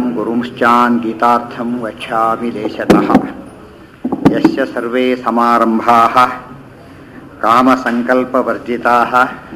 ಗುರುಂಶ್ಚಾನ್ ಗೀತಾರ್ಥಂ ವಕ್ಷ್ಯಾಮಿ ದೇಶತಃ ಯಸ್ಯ ಸರ್ವೇ ಸಮಾರಂಭಾಃ ಕಾಮಸಂಕಲ್ಪವರ್ಜಿತಾಃ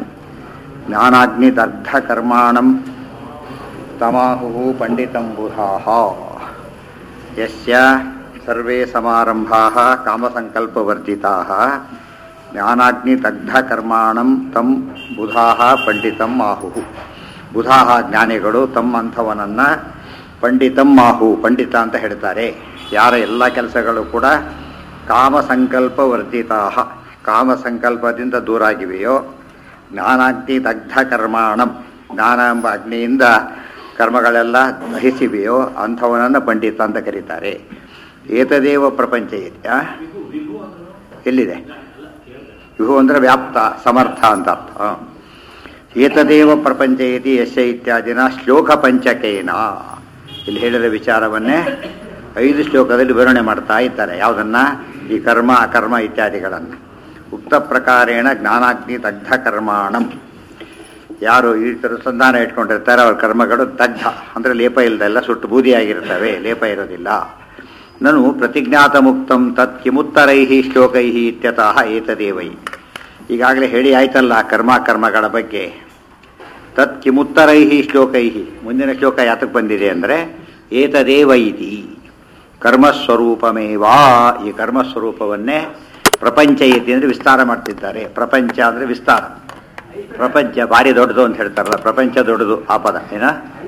ಜ್ಞಾನಾಗ್ನಿದಗ್ಧಕರ್ಮಾಣಂ ತಮಾಹುಃ ಪಂಡಿತಂ ಬುಧಾಃ ಯಸ್ಯ ಸರ್ವೇ ಸಮಾರಂಭಾಃ ಕಾಮಸಂಕಲ್ಪವರ್ಜಿತಾಃ ಜ್ಞಾನಾಗ್ನಿದಗ್ಧಕರ್ಮಾಣಂ ತಂ ಬುಧಾಃ ಪಂಡಿತಂ ಆಹುಃ ಬುಧಾಹ ಜ್ಞಾನಿಗಳು ತಮ್ಮ ಅಂಥವನನ್ನು ಪಂಡಿತಂ ಮಾಹು ಪಂಡಿತ ಅಂತ ಹೇಳ್ತಾರೆ ಯಾರ ಎಲ್ಲ ಕೆಲಸಗಳು ಕೂಡ ಕಾಮಸಂಕಲ್ಪ ವರ್ಧಿತಾ ಕಾಮಸಂಕಲ್ಪದಿಂದ ದೂರ ಆಗಿವೆಯೋ ಜ್ಞಾನಾಗ್ನಿ ದಗ್ಧ ಕರ್ಮಾಣಂ ಜ್ಞಾನ ಎಂಬ ಅಗ್ನಿಯಿಂದ ಕರ್ಮಗಳೆಲ್ಲ ದಹಿಸಿವೆಯೋ ಅಂಥವನನ್ನು ಪಂಡಿತ ಅಂತ ಕರೀತಾರೆ ಏತದೇವ ಪ್ರಪಂಚ ಇದೆಯಾ ಎಲ್ಲಿದೆ ವಿಹು ಅಂದರೆ ವ್ಯಾಪ್ತ ಸಮರ್ಥ ಅಂತ ಅರ್ಥ ಹ. ಏತದೇವ ಪ್ರಪಂಚ ಇತಿ ಯಶ ಇತ್ಯಾದಿನ ಶ್ಲೋಕ ಪಂಚಕೇನ ಇಲ್ಲಿ ಹೇಳಿದ ವಿಚಾರವನ್ನೇ ಐದು ಶ್ಲೋಕದಲ್ಲಿ ವಿವರಣೆ ಮಾಡ್ತಾ ಇದ್ದಾರೆ ಯಾವುದನ್ನ ಈ ಕರ್ಮ ಅಕರ್ಮ ಇತ್ಯಾದಿಗಳನ್ನು ಉಕ್ತ ಪ್ರಕಾರೇಣ ಜ್ಞಾನಾಗ್ನಿ ದಗ್ಧ ಕರ್ಮಾಣಂ ಯಾರು ಈ ಥರ ಸಂಧಾನ ಇಟ್ಕೊಂಡಿರ್ತಾರೆ ಅವ್ರ ಕರ್ಮಗಳು ದಗ್ಧ ಅಂದರೆ ಲೇಪ ಇಲ್ಲದೆಲ್ಲ ಸುಟ್ಟು ಬೂದಿಯಾಗಿರ್ತವೆ ಲೇಪ ಇರೋದಿಲ್ಲ ನಾನು ಪ್ರತಿಜ್ಞಾತ ಮುಕ್ತಂ ತತ್ ಕಿಮುತ್ತರೈ ಶ್ಲೋಕೈ ಇತ್ಯತಃ ಏತದೇವೈ ಈಗಾಗಲೇ ಹೇಳಿ ಆಯ್ತಲ್ಲ ಕರ್ಮ ಕರ್ಮಗಳ ಬಗ್ಗೆ ತತ್ ಕಿಮುತ್ತರೈ ಶ್ಲೋಕೈ ಮುಂದಿನ ಶ್ಲೋಕ ಯಾತಕ್ಕೆ ಬಂದಿದೆ ಅಂದರೆ ಏತದೇವ ಇತಿ ಕರ್ಮಸ್ವರೂಪಮೇವಾ ಈ ಕರ್ಮಸ್ವರೂಪವನ್ನೇ ಪ್ರಪಂಚ ಇತಿ ಅಂದರೆ ವಿಸ್ತಾರ ಮಾಡ್ತಿದ್ದಾರೆ ಪ್ರಪಂಚ ಅಂದರೆ ವಿಸ್ತಾರ ಪ್ರಪಂಚ ಭಾರಿ ದೊಡ್ಡದು ಅಂತ ಹೇಳ್ತಾರಲ್ಲ ಪ್ರಪಂಚ ದೊಡ್ಡದು ಆ ಪದ ಏನ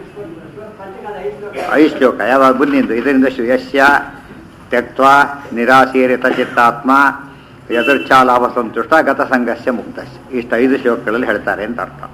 ಐ ಶ್ಲೋಕ ಯಾವಾಗ ಮುಂದಿಂದು ಇದರಿಂದ ಶು- ಯಸ್ಯ ತ್ಯಕ್ವ ನಿರಾಶೀರಿತ ಚಿತ್ತಾತ್ಮ ಯದೃಚ್ಛಾಲಾಭ ಸಂತುಷ್ಟ ಗತಸಂಗಸ್ಯ ಮುಕ್ತಸ್ಯ ಇಷ್ಟು ಐದು ಶ್ಲೋಕಗಳಲ್ಲಿ ಹೇಳ್ತಾರೆ ಅಂತ ಅರ್ಥ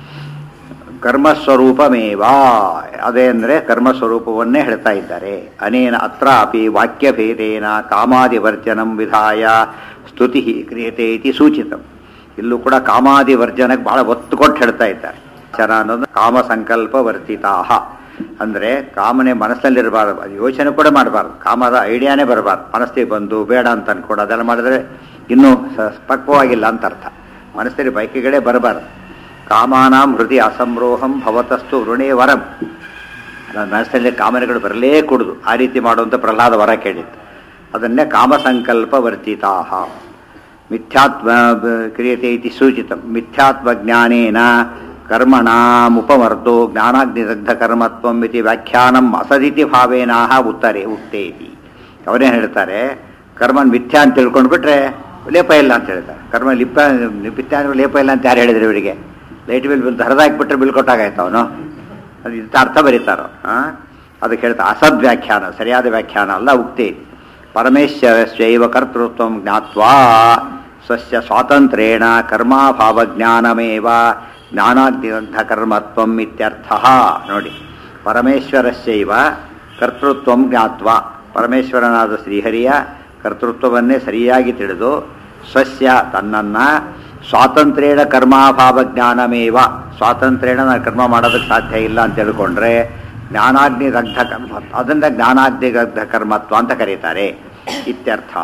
ಕರ್ಮಸ್ವರೂಪಮೇವಾ ಅದೇ ಅಂದರೆ ಕರ್ಮಸ್ವರೂಪವನ್ನೇ ಹೇಳ್ತಾ ಇದ್ದಾರೆ ಅನೇನ ಅತ್ರ ಅಪಿ ವಾಕ್ಯಭೇದೇನ ಕಾಮಾದಿವರ್ಜನಂ ವಿಧಾಯ ಸ್ತುತಿ ಕ್ರಿಯತೆ ಇತಿ ಸೂಚಿತಂ ಇಲ್ಲೂ ಕೂಡ ಕಾಮಾದಿವರ್ಜನಕ್ಕೆ ಬಹಳ ಒತ್ತು ಕೊಟ್ಟು ಹೇಳ್ತಾ ಇದ್ದಾರೆ ಚರ ಅನ್ನೋದು ಕಾಮ ಸಂಕಲ್ಪ ವರ್ತಿತಾಹ ಅಂದರೆ ಕಾಮನೆ ಮನಸ್ಸಲ್ಲಿರಬಾರ್ದು ಅದು ಯೋಚನೆ ಕೂಡ ಮಾಡಬಾರ್ದು ಕಾಮದ ಐಡಿಯಾನೇ ಬರಬಾರ್ದು ಮನಸ್ಸಿಗೆ ಬಂದು ಬೇಡ ಅಂತ ಅನ್ಕೊಂಡು ಅದೆಲ್ಲ ಮಾಡಿದ್ರೆ ಇನ್ನೂ ಸ- ಪಕ್ವವಾಗಿಲ್ಲ ಅಂತ ಅರ್ಥ ಮನಸ್ಸಲ್ಲಿ ಬೈಕಿಗಳೇ ಬರಬಾರ್ದು ಕಾಮಾನಾಂ ಹೃದಯ ಅಸಂರೋಹಂ ಭವತಸ್ತು ವೃಣೇ ವರಂ ನನ್ನ ಮನಸ್ಸಲ್ಲಿ ಕಾಮನೆಗಳು ಬರಲೇ ಕುಡುದು ಆ ರೀತಿ ಮಾಡುವಂಥ ಪ್ರಹ್ಲಾದ ವರ ಕೇಳಿತ್ತು ಅದನ್ನೇ ಕಾಮಸಂಕಲ್ಪ ವರ್ತಿತಾಹ ಮಿಥ್ಯಾತ್ಮ ಕ್ರಿಯತೆ ಇತಿ ಸೂಚಿತ ಮಿಥ್ಯಾತ್ಮ ಜ್ಞಾನೇನ ಕರ್ಮಣಾಮುಪಮರ್ದೋ ಜ್ಞಾನಾಗ್ನಿದಗ್ಧ ಕರ್ಮತ್ವಂ ಇತಿ ವ್ಯಾಖ್ಯಾನಂ ಅಸದಿತಿ ಭಾವೇನಾಹ ಉತ್ತರೆ ಉಕ್ತೆ ಇತಿ ಅವರೇನು ಹೇಳ್ತಾರೆ ಕರ್ಮನ್ ಮಿಥ್ಯಾ ಅಂತ ತಿಳ್ಕೊಂಡ್ಬಿಟ್ರೆ ಲೇಪ ಇಲ್ಲ ಅಂತ ಹೇಳ್ತಾರೆ ಕರ್ಮ ಲಿಪ್ಪ ಮಿಥ್ಯಾ ಅಂದ್ರೆ ಲೇಪ ಇಲ್ಲ ಅಂತ ಯಾರು ಹೇಳಿದ್ರು ಇವರಿಗೆ ಲೈಟ್ ಬಿಲ್ ಬಿಲ್ ಹರಿದಾಕ್ಬಿಟ್ರೆ ಬಿಲ್ ಕೊಟ್ಟಾಗಾಯ್ತು ಅವನು ಅದು ಇಂಥ ಅರ್ಥ ಬರೀತಾರೋ ಹಾಂ ಅದಕ್ಕೆ ಹೇಳ್ತಾ ಅಸದ್ ವ್ಯಾಖ್ಯಾನ ಸರಿಯಾದ ವ್ಯಾಖ್ಯಾನ ಅಲ್ಲ ಉಕ್ತಿ ಪರಮೇಶ್ವರಸ್ಯೈವ ಕರ್ತೃತ್ವ ಜ್ಞಾತ್ವಾ ಸ್ವಸ್ಯ ಸ್ವಾತಂತ್ರ್ಯೇಣ ಕರ್ಮಾಭಾವ ಜ್ಞಾನಮೇವ ಜ್ಞಾನಾಗ್ನಿಗ್ಧ ಕರ್ಮತ್ವಂ ಇತ್ಯರ್ಥ ನೋಡಿ ಪರಮೇಶ್ವರಸ್ಯೈವ ಕರ್ತೃತ್ವ ಜ್ಞಾತ್ವ ಪರಮೇಶ್ವರನಾದ ಶ್ರೀಹರಿಯ ಕರ್ತೃತ್ವವನ್ನೇ ಸರಿಯಾಗಿ ತಿಳಿದು ಸ್ವಸ್ಯ ತನ್ನನ್ನು ಸ್ವಾತಂತ್ರ್ಯೇಣ ಕರ್ಮಾಭಾವ ಜ್ಞಾನಮೇವ ಸ್ವಾತಂತ್ರ್ಯೇಣ ನಾನು ಕರ್ಮ ಮಾಡೋದಕ್ಕೆ ಸಾಧ್ಯ ಇಲ್ಲ ಅಂತ ತಿಳ್ಕೊಂಡ್ರೆ ಜ್ಞಾನಾಗ್ನಿ ದಗ್ಧ ಕರ್ಮ ಅದರಿಂದ ಜ್ಞಾನಾಗ್ನಿ ದಗ್ಧ ಕರ್ಮತ್ವ ಅಂತ ಕರೀತಾರೆ ಇತ್ಯರ್ಥ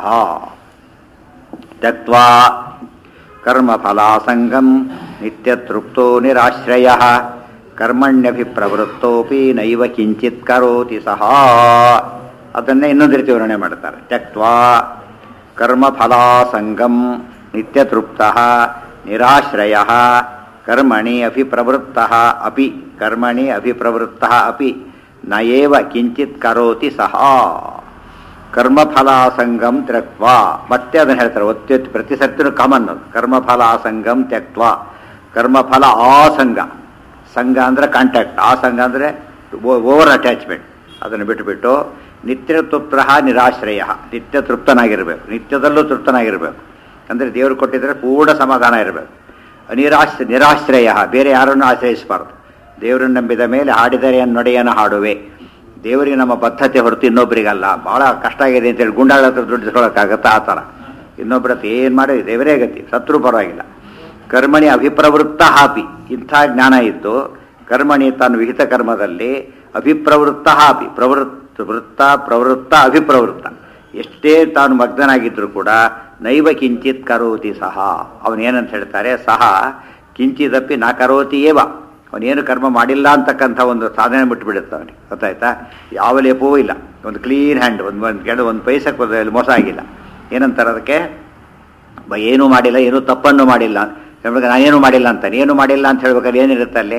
ತ್ಯಕ್ವಾ ಕರ್ಮಫಲಾಸಂಗಂ ನಿತ್ಯತೃಪ್ತೋ ನಿರಾಶ್ರಯ ಕರ್ಮಣ್ಯಭಿಪ್ರವೃತ್ತೋಪಿ ನೈವ ಕಿಂಚಿತ್ ಕರೋತಿ ಸಹ ಅದನ್ನೇ ಇನ್ನೊಂದು ರೀತಿ ವಿವರಣೆ ಮಾಡ್ತಾರೆ ತ್ಯಕ್ವಾ ಕರ್ಮಫಲಾಸಂಗಂ ನಿತ್ಯತೃಪ್ತ ನಿರಾಶ್ರಯ ಕರ್ಮಣಿ ಅಭಿಪ್ರವೃತ್ತ ಅಪಿ ಕರ್ಮಣಿ ಅಭಿಪ್ರವೃತ್ತ ಅಪಿ ನ ಏವ ಕಿಂಚಿತ್ ಕರೋತಿ ಸಹ ಕರ್ಮಫಲಾಸಂಗಂ ತ್ಯಕ್ವ ಮತ್ತೆ ಅದನ್ನು ಹೇಳ್ತಾರೆ ಒತ್ತಿ ಒತ್ತಿ ಪ್ರತಿ ಸರ್ತಿನೂ ಕಾಮನ್ ಅದು ಕರ್ಮಫಲಾಸಂಗಂ ತ್ಯಕ್ವ ಕರ್ಮಫಲ ಆಸಂಗ ಸಂಘ ಅಂದರೆ ಕಾಂಟ್ಯಾಕ್ಟ್ ಆಸಂಗ ಅಂದರೆ ಓವರ್ ಅಟ್ಯಾಚ್ಮೆಂಟ್ ಅದನ್ನು ಬಿಟ್ಟುಬಿಟ್ಟು ನಿತ್ಯ ತೃಪ್ತ ನಿರಾಶ್ರಯ ನಿತ್ಯ ತೃಪ್ತನಾಗಿರಬೇಕು ನಿತ್ಯದಲ್ಲೂ ತೃಪ್ತನಾಗಿರಬೇಕು ಅಂದರೆ ದೇವರು ಕೊಟ್ಟಿದ್ರೆ ಪೂರ್ಣ ಸಮಾಧಾನ ಇರಬೇಕು ನಿರಾಶ್ ನಿರಾಶ್ರಯ ಬೇರೆ ಯಾರನ್ನು ಆಶ್ರಯಿಸಬಾರ್ದು ದೇವರನ್ನು ನಂಬಿದ ಮೇಲೆ ಹಾಡಿದರೆ ನೊಡೆಯನ್ನು ಹಾಡುವೆ ದೇವರಿಗೆ ನಮ್ಮ ಬದ್ಧತೆ ಹೊರತು ಇನ್ನೊಬ್ಬರಿಗಲ್ಲ ಬಹಳ ಕಷ್ಟ ಆಗಿದೆ ಅಂತೇಳಿ ಗುಂಡಾಳ ಹತ್ರ ದುಡ್ಡು ಇಸ್ಕೊಳ್ಳೋಕ್ಕಾಗತ್ತಾ ಆ ಥರ ಇನ್ನೊಬ್ಬರ ಹತ್ರ ಏನು ಮಾಡಿ ದೇವರೇ ಗತಿ ಸತ್ರು ಪರವಾಗಿಲ್ಲ ಕರ್ಮಣಿ ಅಭಿಪ್ರವೃತ್ತ ಹಾಪಿ ಇಂಥ ಜ್ಞಾನ ಇದ್ದು ಕರ್ಮಣಿ ತಾನು ವಿಹಿತ ಕರ್ಮದಲ್ಲಿ ಅಭಿಪ್ರವೃತ್ತ ಹಾಪಿ ಪ್ರವೃತ್ತ ವೃತ್ತ ಪ್ರವೃತ್ತ ಅಭಿಪ್ರವೃತ್ತ ಎಷ್ಟೇ ತಾನು ಮಗ್ನನಾಗಿದ್ದರೂ ಕೂಡ ನೈವ ಕಿಂಚಿತ್ ಕರೋತಿ ಸಹ ಅವನೇನಂತ ಹೇಳ್ತಾರೆ ಸಹ ಕಿಂಚಿದಪ್ಪಿ ನ ಕರೋತಿ ಏವ ಅವನೇನು ಕರ್ಮ ಮಾಡಿಲ್ಲ ಅಂತಕ್ಕಂಥ ಒಂದು ಸಾಧನೆ ಬಿಟ್ಟುಬಿಡುತ್ತೆ ಅವನಿಗೆ ಗೊತ್ತಾಯ್ತಾ ಯಾವ ಲೇಪವೂ ಇಲ್ಲ ಒಂದು ಕ್ಲೀನ್ ಹ್ಯಾಂಡ್ ಒಂದು ಒಂದು ಕೆಡ ಒಂದು ಪೈಸಕ್ಕೆ ಮೋಸ ಆಗಿಲ್ಲ ಏನಂತಾರೆ ಅದಕ್ಕೆ ಬ ಏನೂ ಮಾಡಿಲ್ಲ ಏನೂ ತಪ್ಪನ್ನು ಮಾಡಿಲ್ಲ ಹೇಳ್ಬೇಕು ನಾನೇನು ಮಾಡಿಲ್ಲ ಅಂತಾನೆ ಏನು ಮಾಡಿಲ್ಲ ಅಂತ ಹೇಳ್ಬೇಕಾದ್ರೆ ಏನಿರುತ್ತೆ ಅಲ್ಲಿ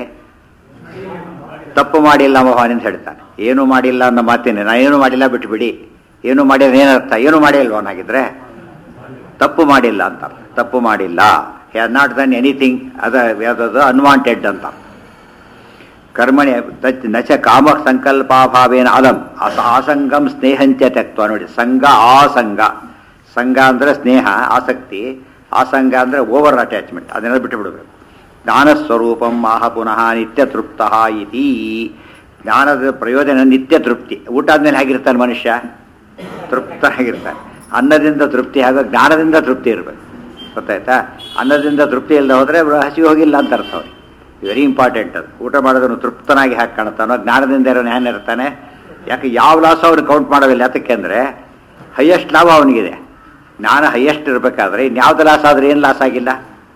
ತಪ್ಪು ಮಾಡಿಲ್ಲ ಮೋಹನ್ ಅಂತ ಹೇಳ್ತಾನೆ ಏನು ಮಾಡಿಲ್ಲ ಅನ್ನೋ ಮಾತೇನೆ ನಾ ಏನು ಮಾಡಿಲ್ಲ ಬಿಟ್ಬಿಡಿ ಏನು ಮಾಡಿಲ್ಲ ಏನರ್ಥ ಏನು ಮಾಡಿಲ್ವ ಅವನಾಗಿದ್ರೆ ತಪ್ಪು ಮಾಡಿಲ್ಲ ಅಂತ ತಪ್ಪು ಮಾಡಿಲ್ಲ ಹ್ಯಾಸ್ ನಾಟ್ ದನ್ ಎನಿಥಿಂಗ್ ಅದ ಯಾವುದದು ಅನ್ವಾಂಟೆಡ್ ಅಂತ ಕರ್ಮಣಿ ತಚ್ ನಚ ಕಾಮ ಸಂಕಲ್ಪಾಭಾವೇನ ಅಲಂ ಅಸ ಆಸಂಗಂ ಸ್ನೇಹಂಚ ತೆಕ್ವ ನೋಡಿ ಸಂಘ ಆಸಂಗ ಸಂಘ ಅಂದರೆ ಸ್ನೇಹ ಆಸಕ್ತಿ ಆಸಂಗ ಅಂದರೆ ಓವರ್ ಅಟ್ಯಾಚ್ಮೆಂಟ್ ಅದನ್ನೆಲ್ಲ ಬಿಟ್ಟು ಬಿಡಬೇಕು ಜ್ಞಾನಸ್ವರೂಪಂ ಆಹ ಪುನಃ ನಿತ್ಯ ತೃಪ್ತ ಇತಿ ಜ್ಞಾನದ ಪ್ರಯೋಜನ ನಿತ್ಯ ತೃಪ್ತಿ ಊಟ ಆದ್ಮೇಲೆ ಹೇಗಿರ್ತಾನೆ ಮನುಷ್ಯ ತೃಪ್ತನಾಗಿರ್ತಾನೆ ಅನ್ನದಿಂದ ತೃಪ್ತಿ ಹಾಗೂ ಜ್ಞಾನದಿಂದ ತೃಪ್ತಿ ಇರಬೇಕು ಗೊತ್ತಾಯ್ತಾ ಅನ್ನದಿಂದ ತೃಪ್ತಿ ಇಲ್ಲದೆ ಹೋದರೆ ಹಸಿವು ಹೋಗಿಲ್ಲ ಅಂತ ಅರ್ಥ ಅವ್ರಿಗೆ ವೆರಿ ಇಂಪಾರ್ಟೆಂಟ್ ಅದು ಊಟ ಮಾಡೋದನ್ನು ತೃಪ್ತನಾಗಿ ಹಾಕಿ ಕಾಣ್ತಾನೋ ಜ್ಞಾನದಿಂದ ಇರೋನು ಏನ್ ಇರ್ತಾನೆ ಯಾಕೆ ಯಾವ ಲಾಸ್ ಅವ್ರು ಕೌಂಟ್ ಮಾಡೋದಿಲ್ಲ ಯಾತಕ್ಕೆ ಅಂದರೆ ಹೈಯೆಸ್ಟ್ ಲಾಭ ಅವನಿಗಿದೆ ಜ್ಞಾನ ಹೈಯೆಸ್ಟ್ ಇರಬೇಕಾದ್ರೆ ಇನ್ಯಾವ್ದು ಲಾಸ್ ಆದರೆ ಏನು ಲಾಸ್ ಆಗಿಲ್ಲ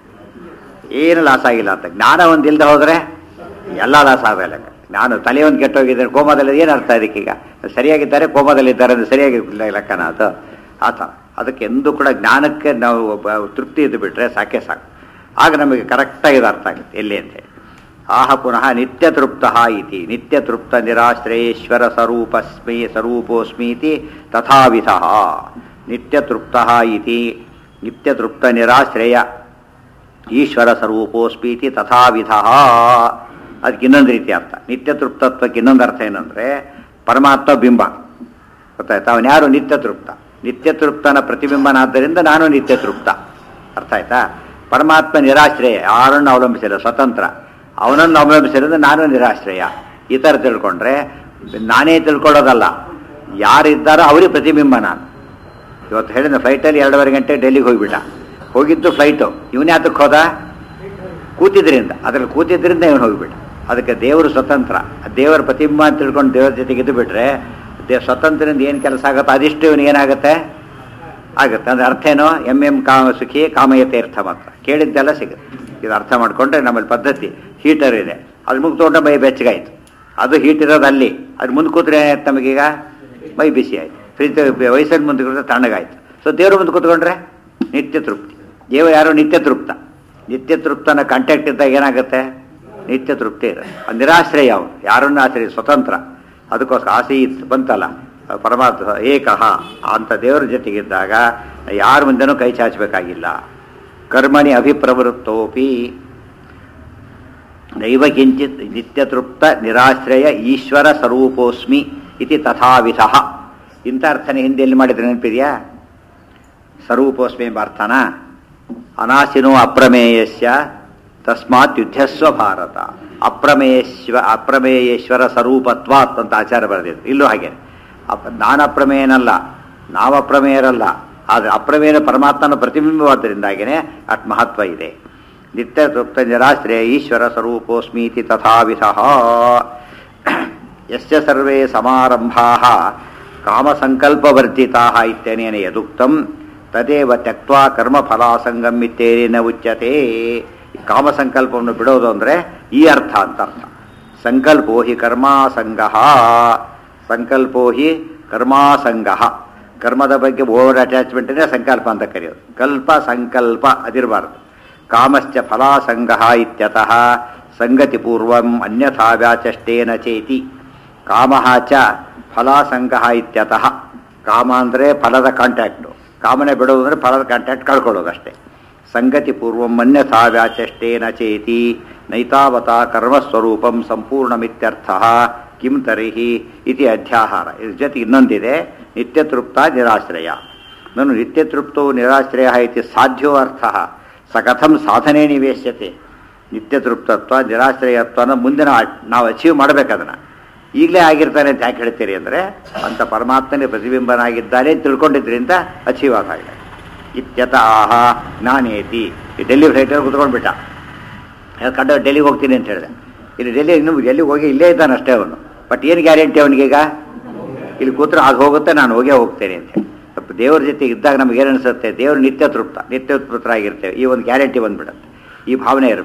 ಏನು ಲಾಸ್ ಆಗಿಲ್ಲ ಅಂತ ಜ್ಞಾನ ಒಂದು ಇಲ್ಲದೆ ಹೋದರೆ ಎಲ್ಲ ಲಾಸ್ ಆಗಲ್ಲ ನಾನು ತಲೆ ಒಂದು ಕೆಟ್ಟೋಗಿದ್ದೇನೆ ಕೋಮದಲ್ಲಿ ಏನು ಅರ್ಥ ಇದಕ್ಕೀಗ ಸರಿಯಾಗಿದ್ದಾರೆ ಕೋಮದಲ್ಲಿದ್ದಾರೆ ಅಂದ್ರೆ ಸರಿಯಾಗಿ ಲೆಕ್ಕನ ಅದು ಆ ಥರ ಅದಕ್ಕೆ ಎಂದೂ ಕೂಡ ಜ್ಞಾನಕ್ಕೆ ನಾವು ಒಬ್ಬ ತೃಪ್ತಿ ಇದ್ದು ಬಿಟ್ರೆ ಸಾಕೆ ಸಾಕು ಆಗ ನಮಗೆ ಕರೆಕ್ಟಾಗಿ ಇದು ಅರ್ಥ ಆಗುತ್ತೆ ಎಲ್ಲಿ ಅಂತೇಳಿ ಆಹ ಪುನಃ ನಿತ್ಯ ತೃಪ್ತ ಇತಿ ನಿತ್ಯ ತೃಪ್ತ ನಿರಾಶ್ರಯೇಶ್ವರ ಸ್ವರೂಪಸ್ಮಿ ಸ್ವರೂಪೋಸ್ಮೀತಿ ತಥಾವಿಧ ನಿತ್ಯ ತೃಪ್ತ ಇತಿ ನಿತ್ಯ ತೃಪ್ತ ನಿರಾಶ್ರಯ ಈಶ್ವರ ಸ್ವರೂಪೋಸ್ಮೀತಿ ತಥಾವಿಧ ಅದಕ್ಕೆ ಇನ್ನೊಂದು ರೀತಿ ಅರ್ಥ ನಿತ್ಯ ತೃಪ್ತತ್ವಕ್ಕೆ ಇನ್ನೊಂದು ಅರ್ಥ ಏನಂದ್ರೆ ಪರಮಾತ್ಮ ಬಿಂಬ ಗೊತ್ತಾಯ್ತಾ ಅವನು ಯಾರು ನಿತ್ಯ ತೃಪ್ತ ನಿತ್ಯ ತೃಪ್ತನ ಪ್ರತಿಬಿಂಬನಾದ್ದರಿಂದ ನಾನು ನಿತ್ಯ ತೃಪ್ತ ಅರ್ಥ ಆಯ್ತಾ ಪರಮಾತ್ಮ ನಿರಾಶ್ರಯ ಯಾರನ್ನು ಅವಲಂಬಿಸಿಲ್ಲ ಸ್ವತಂತ್ರ ಅವನನ್ನು ಅವಲಂಬಿಸಿರೋದು ನಾನು ನಿರಾಶ್ರಯ ಈ ಥರ ತಿಳ್ಕೊಂಡ್ರೆ ನಾನೇ ತಿಳ್ಕೊಳ್ಳೋದಲ್ಲ ಯಾರಿದ್ದಾರೋ ಅವರಿಗೆ ಪ್ರತಿಬಿಂಬ ನಾನು ಇವತ್ತು ಹೇಳಿದ ಫ್ಲೈಟಲ್ಲಿ ಎರಡೂವರೆ ಗಂಟೆ ಡೆಲ್ಲಿಗೆ ಹೋಗಿಬಿಟ್ಟ ಹೋಗಿದ್ದು ಫ್ಲೈಟು ಇವನು ಯಾತಕ್ಕೆ ಹೋದ ಕೂತಿದ್ರಿಂದ ಅದ್ರಲ್ಲಿ ಕೂತಿದ್ರಿಂದ ಇವನು ಹೋಗಿಬಿಟ್ಟ ಅದಕ್ಕೆ ದೇವರು ಸ್ವತಂತ್ರ ದೇವರ ಪ್ರತಿಬಿಂಬ ಅಂತ ತಿಳ್ಕೊಂಡು ದೇವರ ಜೊತೆಗೆ ಇದ್ದು ಬಿಟ್ರೆ ದೇ ಸ್ವತಂತ್ರದಿಂದ ಏನು ಕೆಲಸ ಆಗುತ್ತೋ ಅದಿಷ್ಟು ಇವನಿಗೆ ಏನಾಗುತ್ತೆ ಆಗುತ್ತೆ ಅಂದ್ರೆ ಅರ್ಥ ಏನೋ ಎಂ ಎಂ ಕಾಮ ಸುಖಿ ಕಾಮಯತೆ ಅರ್ಥ ಮಾತ್ರ ಕೇಳಿದ್ದೆಲ್ಲ ಸಿಗುತ್ತೆ ಇದು ಅರ್ಥ ಮಾಡಿಕೊಂಡ್ರೆ ನಮ್ಮಲ್ಲಿ ಪದ್ಧತಿ ಹೀಟರ್ ಇದೆ ಅದು ಮುಗಿ ತೊಗೊಂಡ ಮೈ ಬೆಚ್ಚಗಾಯ್ತು ಅದು ಹೀಟ್ ಇರೋದು ಅಲ್ಲಿ ಅದು ಮುಂದೆ ಕೂತ್ರೆ ಏನಾಯ್ತು ನಮಗೀಗ ಮೈ ಬಿಸಿ ಆಯ್ತು ಫ್ರಿಜ್ ವಯಸ್ಸಲ್ಲಿ ಮುಂದೆ ಕೂತ್ರೆ ತಣ್ಣಗಾಯ್ತು ಸೊ ದೇವರು ಮುಂದೆ ಕೂತ್ಕೊಂಡ್ರೆ ನಿತ್ಯ ತೃಪ್ತಿ ದೇವ ಯಾರು ನಿತ್ಯ ತೃಪ್ತ ನಿತ್ಯ ತೃಪ್ತನ ಕಾಂಟ್ಯಾಕ್ಟ್ ಇದ್ದಾಗ ಏನಾಗುತ್ತೆ ನಿತ್ಯ ತೃಪ್ತಿ ಇರುತ್ತೆ ನಿರಾಶ್ರಯ ಅವನು ಯಾರನ್ನು ಆಶ್ರಯ ಸ್ವತಂತ್ರ ಅದಕ್ಕೋಸ್ಕರ ಆಸೆ ಇತ್ತು ಬಂತಲ್ಲ ಪರಮಾತ್ಮ ಏಕಃ ಅಂತ ದೇವರ ಜೊತೆಗಿದ್ದಾಗ ಯಾರ ಮುಂದೆನೂ ಕೈ ಚಾಚಬೇಕಾಗಿಲ್ಲ ಕರ್ಮಣಿ ಅಭಿಪ್ರವೃತ್ತೋಪಿ ನೈವ ಕಿಂಚಿತ್ ನಿತ್ಯತೃಪ್ತ ನಿರಾಶ್ರಯ ಈಶ್ವರ ಸ್ವರೂಪೋಸ್ಮಿ ಇತಿ ತಥಾವಿಧ ಇಂಥ ಅರ್ಥನೇ ಹಿಂದೆ ಎಲ್ಲಿ ಮಾಡಿದ್ರೆ ನೆನಪಿದೆಯಾ ಸ್ವರೂಪೋಸ್ಮಿ ಎಂಬ ಅರ್ಥನ ಅನಾಸಿನೋ ಅಪ್ರಮೇಯಸ್ಯ ತಸ್ಮಾತ್ ಯುದ್ಧಸ್ವ ಭಾರತ ಅಪ್ರಮೇಯಶ್ವ ಅಪ್ರಮೇಯೇಶ್ವರ ಸ್ವರೂಪತ್ವಾತ್ ಅಂತ ಆಚಾರ ಬರೆದಿದ್ರು ಇಲ್ಲೂ ಹಾಗೆ ಅಪ್ ನಾನು ಅಪ್ರಮೇಯನಲ್ಲ ನಾವು ಅಪ್ರಮೇಯರಲ್ಲ ಆದರೆ ಅಪ್ರಮೇಯನ ಪರಮಾತ್ಮನ ಪ್ರತಿಬಿಂಬವಾದ್ದರಿಂದಾಗಿಯೇ ಅಟ್ ಮಹತ್ವ ಇದೆ ನಿತ್ಯ ತೃಪ್ತ ನಿರಾಶ್ರಯ ಈಶ್ವರ ಸ್ವರೂಪೋಸ್ಮೀತಿ ತಥಾವಿಧ ಯಸ್ಯ ಸರ್ವೇ ಸಮಾರಂಭಾ ಕಾಮಸಂಕಲ್ಪವರ್ಜಿತಾ ಇತ್ಯನೇನ ಯದುಕ್ತಂ ತದೇವ ತ್ಯಕ್ವಾ ಕರ್ಮಫಲಾಸಂಗಂ ಇತ್ಯೇನ ಉಚ್ಯತೆ ಕಾಮಸಂಕಲ್ಪವನ್ನು ಬಿಡೋದು ಅಂದರೆ ಈ ಅರ್ಥ ಅಂತ ಅರ್ಥ ಸಂಕಲ್ಪೋ ಹಿ ಕರ್ಮಾಸಂಗ ಸಂಕಲ್ಪೋ ಹಿ ಕರ್ಮಾಸಂಗ ಕರ್ಮದ ಬಗ್ಗೆ ಓವರ್ ಅಟ್ಯಾಚ್ಮೆಂಟೇ ಸಂಕಲ್ಪ ಅಂತ ಕರೆಯೋದು ಕಲ್ಪ ಸಂಕಲ್ಪ ಅದಿರಬಾರ್ದು ಕಾಮಶ್ಚ ಫಲಾಸಂಗ ಇತ್ಯತಃ ಸಂಗತಿ ಪೂರ್ವಂ ಅನ್ಯಥಾ ವ್ಯಾಚಷ್ಟೇನ ಚೇತಿ ಕಾಮ ಚ ಫಲಾಸಂಗ ಇತ್ಯತಃ ಕಾಮ ಅಂದರೆ ಫಲದ ಕಾಂಟ್ಯಾಕ್ಟು ಕಾಮನೆ ಬಿಡೋದು ಅಂದರೆ ಫಲದ ಕಾಂಟ್ಯಾಕ್ಟ್ ಕಳ್ಕೊಳ್ಳೋದು ಅಷ್ಟೇ ಸಂಗತಿ ಪೂರ್ವಂ ಅನ್ಯಥಾ ವ್ಯಾಚಷ್ಟೇನ ಚೇತಿ ನೈತಾವತ ಕರ್ಮಸ್ವರೂಪಂ ಸಂಪೂರ್ಣಮಿತ್ಯರ್ಥ ಕಿಂ ತರಿಹಿ ಇತಿ ಅಧ್ಯಾಹಾರ ಇದ್ರ ಜೊತೆ ಇನ್ನೊಂದಿದೆ ನಿತ್ಯತೃಪ್ತ ನಿರಾಶ್ರಯ ನಾನು ನಿತ್ಯತೃಪ್ತೋ ನಿರಾಶ್ರಯ ಇತಿ ಸಾಧ್ಯವೋ ಅರ್ಥ ಸ ಕಥಂ ಸಾಧನೆ ನಿವೇಶ್ಯತೆ ನಿತ್ಯತೃಪ್ತತ್ವ ನಿರಾಶ್ರಯತ್ವನ ಮುಂದಿನ ನಾವು ಅಚೀವ್ ಮಾಡಬೇಕದನ್ನು ಈಗಲೇ ಆಗಿರ್ತಾನೆ ಅಂತ ಯಾಕೆ ಹೇಳ್ತೀರಿ ಅಂದರೆ ಅಂತ ಪರಮಾತ್ಮನೇ ಪ್ರತಿಬಿಂಬನಾಗಿದ್ದಾನೆ ತಿಳ್ಕೊಂಡಿದ್ರಿಂದ ಅಚೀವ್ ಆದಾಗ ಇತ್ಯತ ಆಹ ಜ್ಞಾನೇತಿ ಈ ಡೆಲ್ಲಿ ಫ್ಲೈಟಲ್ಲಿ ಕುತ್ಕೊಂಡ್ಬಿಟ್ಟ ಕಂಡ ಡೆಲ್ಲಿಗೆ ಹೋಗ್ತೀನಿ ಅಂತ ಹೇಳಿದೆ ಇಲ್ಲಿ ಡೆಲ್ಲಿ ಇನ್ನು ಡೆಲ್ಲಿಗೆ ಹೋಗಿ ಇಲ್ಲೇ ಇದ್ದಾನೆ ಅಷ್ಟೇ ಅವನು ಬಟ್ ಏನು ಗ್ಯಾರಂಟಿ ಅವನಿಗೀಗ ಇಲ್ಲಿ ಕೂತ್ರೆ ಅದು ಹೋಗುತ್ತೆ ನಾನು ಹೋಗೇ ಹೋಗ್ತೇನೆ ಅಂತ ಸ್ವಲ್ಪ ದೇವ್ರ ಜೊತೆ ಇದ್ದಾಗ ನಮ್ಗೆ ಏನು ಅನಿಸುತ್ತೆ ದೇವರು ನಿತ್ಯ ತೃಪ್ತ ನಿತ್ಯ ತೃಪ್ತರಾಗಿರ್ತೇವೆ ಈ ಒಂದು ಗ್ಯಾರಂಟಿ ಬಂದ್ಬಿಡುತ್ತೆ ಈ ಭಾವನೆ ಇರಬೇಕು